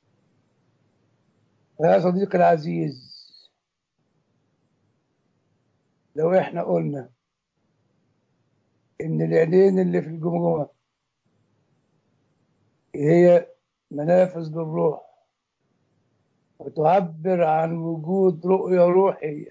يا صديقي العزيز لو احنا قلنا ان العينين اللي في الجمجمه هي منافذ للروح وتعبر عن وجود رؤية روحية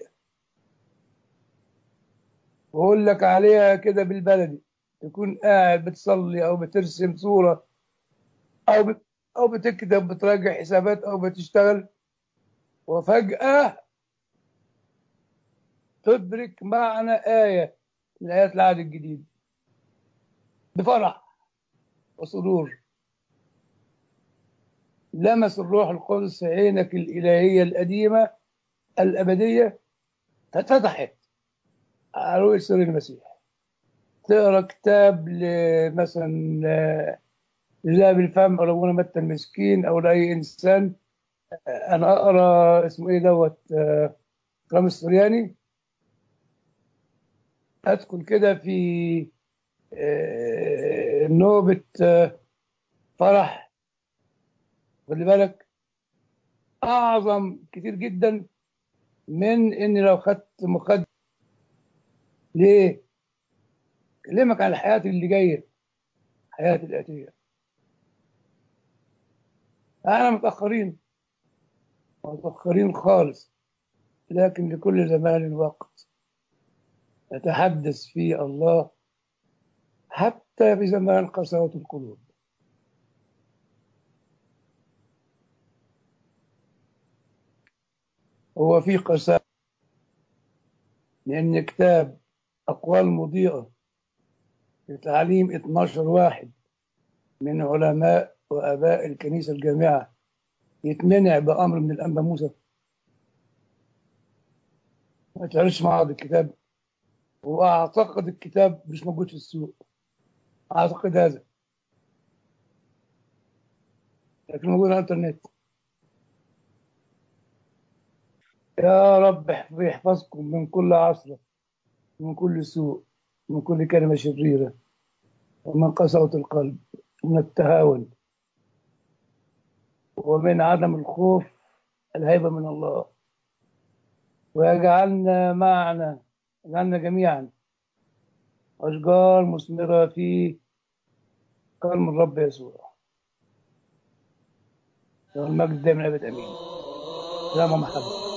بقول لك عليها كده بالبلدي تكون قاعد بتصلي أو بترسم صورة أو بت... أو بتكتب بتراجع حسابات أو بتشتغل وفجأة تدرك معنى آية من آيات العهد الجديد بفرح وسرور لمس الروح القدس عينك الإلهية القديمة الأبدية فاتفتحت على رؤية سر المسيح تقرا كتاب مثلا لذهب الفم أو لابونا متى المسكين أو لأي إنسان أنا أقرا اسمه إيه دوت كرام السرياني أدخل كده في نوبة فرح خلي بالك اعظم كتير جدا من اني لو خدت مخدر ليه كلمك عن الحياه اللي جايه الحياه الاتيه احنا متاخرين متاخرين خالص لكن لكل زمان وقت يتحدث فيه الله حتى في زمان قساوة القلوب هو في قساوة لأن كتاب أقوال مضيئة لتعليم 12 واحد من علماء وآباء الكنيسة الجامعة يتمنع بأمر من الأنبا موسى ما تعرفش مع هذا الكتاب وأعتقد الكتاب مش موجود في السوق أعتقد هذا لكن موجود على الإنترنت يا رب يحفظكم من كل عصر من كل سوء من كل كلمة شريرة ومن قسوة القلب ومن التهاون ومن عدم الخوف الهيبة من الله ويجعلنا معنا يجعلنا جميعا أشجار مثمرة في كرم الرب يسوع له المجد دائما أبد أمين سلام ومحبة